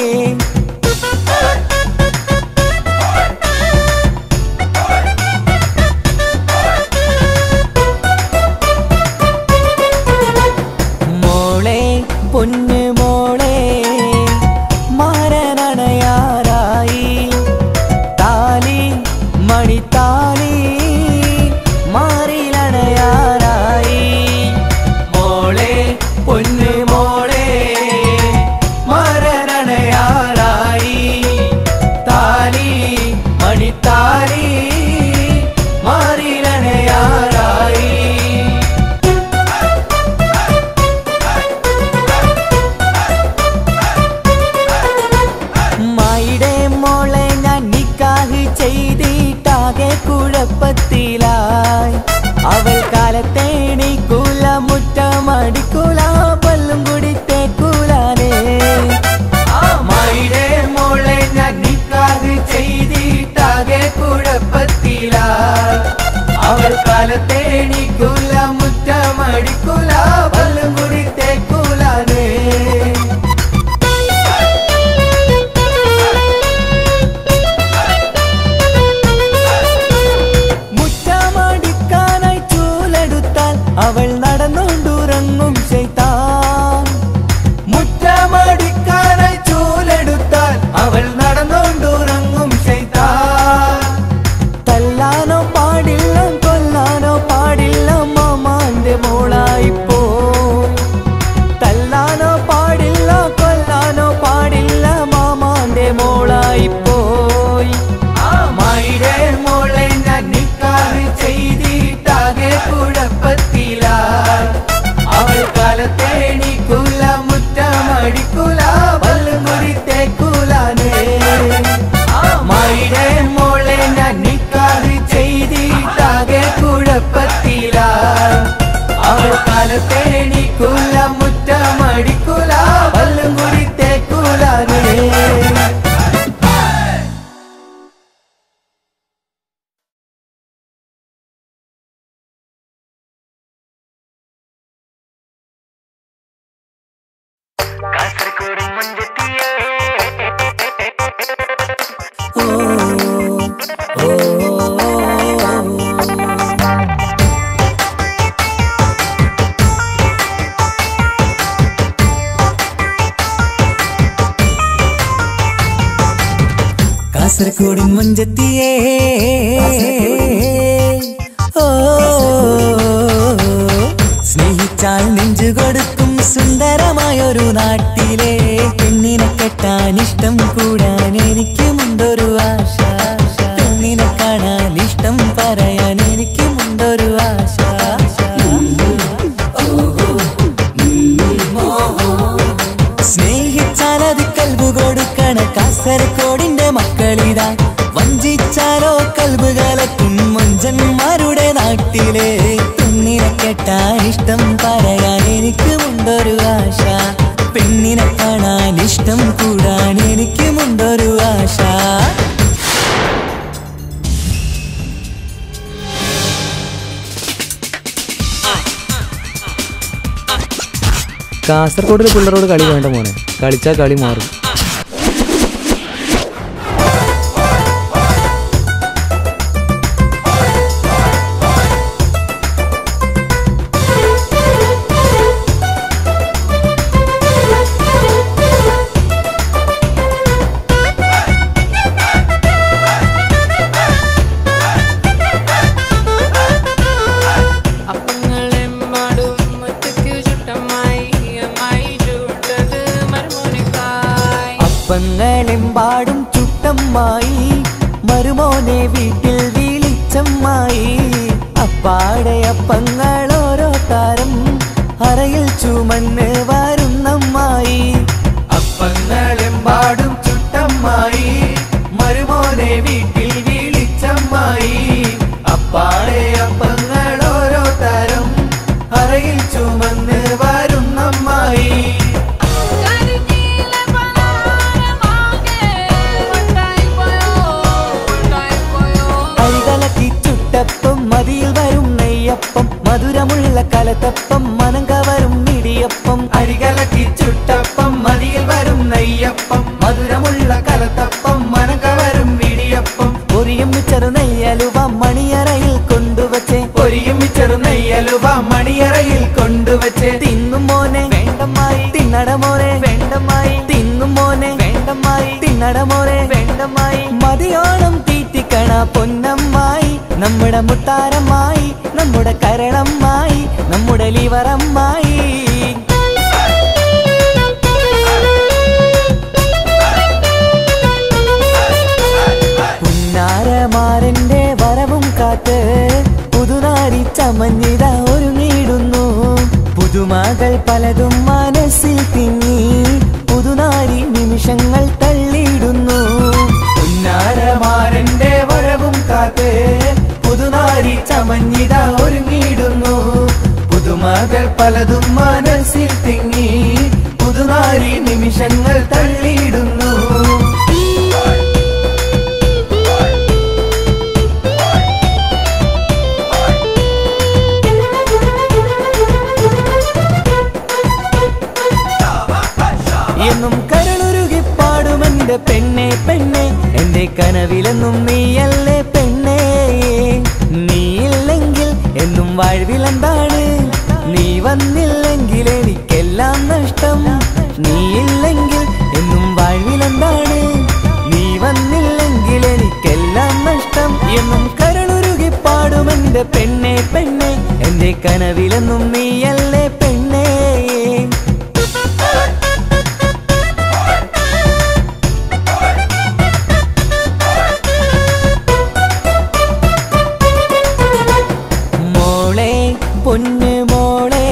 മോളെ പൊന്നു മോളെ മാരനണയാറായി താലി മണിത്താലി മാറിലണയാറായി മോളെ പൊന്നു മോളെ മാരനണയാറായി താലി മണിത്താലി മാറിലണയാറായി മായിടെ മോളെ ഞാൻ നിക്കാഹ് ചെയ്തിട്ടാകെ കുഴപ്പത്തിലായി അവൾ കാലത്തേണിക്കൂല മുറ്റമടിക്കൂല പല്ലും കുടിത്തേക്കൂലാനേ മായിടെ മോളെ ഞാൻ നിക്കാഹ് ചെയ്തിട്ടാകെ കുഴപ്പത്തിലായി അവൾ കാലത്തേണിക്കൂല മുറ്റമടിക്കൂല പല്ലും കുടിത്തേക്കൂലാനേ മുറ്റമടിക്കാനായി ചൂലെടുത്താൽ അവൾ നടന്നുകൊണ്ടുറങ്ങും ചെയ്താൻ മുറ്റമടിക്കാനായി ചൂലെടുത്താൽ അവൾ നടന്നുകൊണ്ടുറങ്ങും ചെയ്താൻ തല്ലാനോ പാടില്ല കൊല്ലാനോ പാടില്ല മാമാന്റെ മോളായിപ്പോ തല്ലാനോ പാടില്ല കൊല്ലാനോ പാടില്ല മാമാന്റെ മോളായിപ്പോയി മായിടെ മോളെ ഞാൻ നിക്കാറ് ചെയ്തിട്ടാകെ കുഴപ്പത്തിലായി അവൾ കാലത്തേണിക്കൂല മുറ്റമടിക്കൂല പല്ലും കുടിത്തേക്കൂലാനേ മായിടെ മോളെ ഞാൻ നിക്കാറ് ചെയ്തിട്ടാകെ കുഴപ്പത്തിലായി അവൾ കാലത്തേണിക്കൂല മുറ്റമടിക്കൂല പല്ലും കുടിത്തേക്കൂലാനേ കാസർഗോഡിൻ മുഞ്ചത്തിയേ ഓ സ്നേഹിച്ചാൽ നെഞ്ചു കൊടുക്കും സുന്ദരമായൊരു നാട്ടിലെ പെണ്ണിനെ കെട്ടാൻ ഇഷ്ടം കൂടാൻ എനിക്കുമുണ്ടൊരു ആശ പെണ്ണിനെ കാണാൻ ഇഷ്ടം പറയാൻ എനിക്കുമുണ്ടൊരു ആശ സ്നേഹ അത് കൽബ് കൊടുക്കണ കാസർഗോഡിന്റെ മക്കളിതാ വഞ്ചിച്ചാലോ കൽബ് കലക്കും മൊഞ്ചന്മാരുടെ നാട്ടിലെ പെണ്ണിനെ കെട്ടാൻ ഇഷ്ടം പറയാൻ എനിക്കുമുണ്ടൊരു ആശ പെണ്ണിനെ കാണാൻ ഇഷ്ടം കൂടാൻ എനിക്കുമുണ്ടൊരു ആശ കാസർഗോഡിലെ പിള്ളേരോട് കളി വേണ്ട മോനെ കളിച്ചാൽ കളി മാറും അപ്പങ്ങളെമ്പാടും മുറ്റയ്ക്കു ചുട്ടമായി അമ്മായി ചൂട്ടത് മരുമോനിക്കായി അപ്പങ്ങളെമ്പാടും ചുട്ടമ്മായി മരുമോനെ വീട്ടിൽ വിളിച്ചമ്മായി അപ്പാടെ അപ്പങ്ങൾ ഓരോ താരം അറയിൽ ചുമന്ന് വരുന്നമ്മായി അപ്പങ്ങളെമ്പാടും ചുട്ടമ്മായി മരുമോനെ വീട്ടിൽ വിളിച്ചമ്മായി അപ്പാടെ അപ്പങ്ങൾ ഓരോ തരം അറയിൽ ചുമന്ന് വരുന്നമ്മായി അരികലക്കി ചുട്ടപ്പം മതിയിൽ വരും നെയ്യപ്പം മധുരമുള്ള കലത്തപ്പം മനം കവരും ഇടിയപ്പം അരികലക്കി ചുട്ടപ്പം മതിയിൽ വരും നെയ്യപ്പം മധുരമുള്ള കലത്തപ്പം മനം കവരും ഇടിയപ്പം പൊരിയും ചെറു നെയ്യലുവ മണിയറയിൽ കൊണ്ടുവച്ചേ പൊരിയും ചെറു നെയ്യലുവ മണിയറയിൽ കൊണ്ടുവച്ചേ തിന്നും മോനെ വേണ്ടമായി തിന്നട മോനെ വേണ്ടമായി തിന്നും മോനെ വേണ്ടമായി തിന്നട മോനെ വേണ്ടമായി മതിയോണം തീറ്റിക്കണ പൊന്നമ്മായി നമ്മുടെ മുത്താരമ്മായി നമ്മുടെ കരളമ്മായി നമ്മുടെ ലിവറമ്മായി പുന്നാരമാരന്റെ വരവും കാത്ത് പുതുനാരി ചമഞ്ഞിത ഒരുങ്ങിയിടുന്നു പുതുമകൾ പലതും മനസ്സിൽ തിങ്ങി പുതുനാരി നിമിഷങ്ങൾ തള്ളിയിടുന്നു പുന്നാരമാരന്റെ വരവും കാത്ത് പുതുനാരി ചമഞ്ഞിത ഒരുങ്ങിയിടുന്നു പുതുമകൾ പലതും മനസ്സിൽ തിങ്ങി പുതുനാരി നിമിഷങ്ങൾ തള്ളിയിടുന്നു എന്നും കരളുരുകി പാടും എന്റെ പെണ്ണെ പെണ്ണെ എന്റെ കനവിലെന്നും നീയല്ലേ പെണ്ണേ നീയില്ലെങ്കിൽ എന്നും വാഴ്വിലെന്താണ് നീ വന്നില്ലെങ്കിൽ എനിക്കെല്ലാം നഷ്ടം നീയില്ലെങ്കിൽ എന്നും വാഴ്വിലെന്താണ് നീ വന്നില്ലെങ്കിൽ എനിക്കെല്ലാം നഷ്ടം എന്നും കരളുരുകി പാടും എന്റെ പെണ്ണെ പെണ്ണെ എന്റെ കനവിലെന്നും നീയല്ലേ പെണ്ണേ മോളെ പൊന്നു മോളെ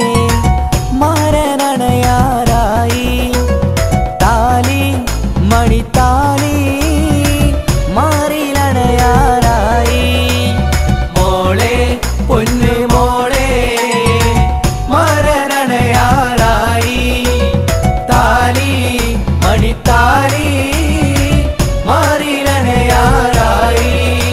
മാരനണയാറായി താലി മണിത്താലി മാറിലണയാറായി മോളെ പൊന്നു മോളെ മാരനണയാറായി താലി മണിത്താലി മാറിലണയാറായി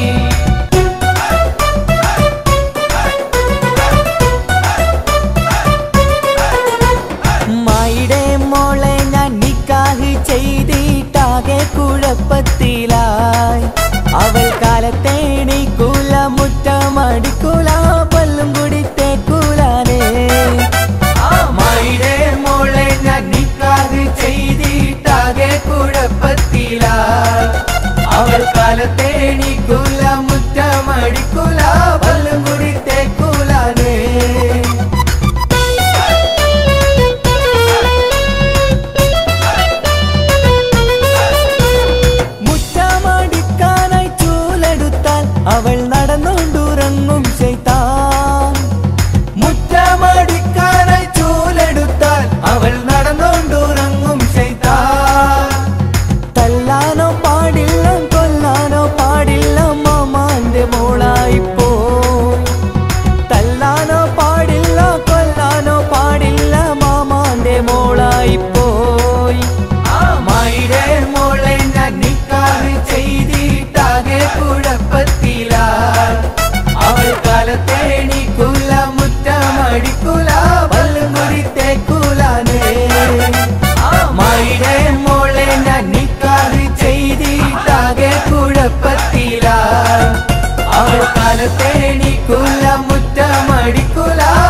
മായിടെ മോളെ ഞാൻ നിക്കാഹ് ചെയ്തിട്ടാകെ കുഴപ്പത്തിലായി അവൾ കാലത്തേണിക്കൂല മുറ്റമടിക്കൂല പല്ലും കുടിത്തേക്കൂലാനേ മായിടെ മോളെ ഞാൻ നിക്കാഹ് ചെയ്തിട്ടാകെ കുഴപ്പത്തിലായി അവൾ കാലത്തേണിക്കൂല മുറ്റമടിക്കൂല പല്ലും കുടിത്തേക്കൂലാനേ മുറ്റമ കാലത്തേണിക്കൂല മുറ്റമടിക്കൂല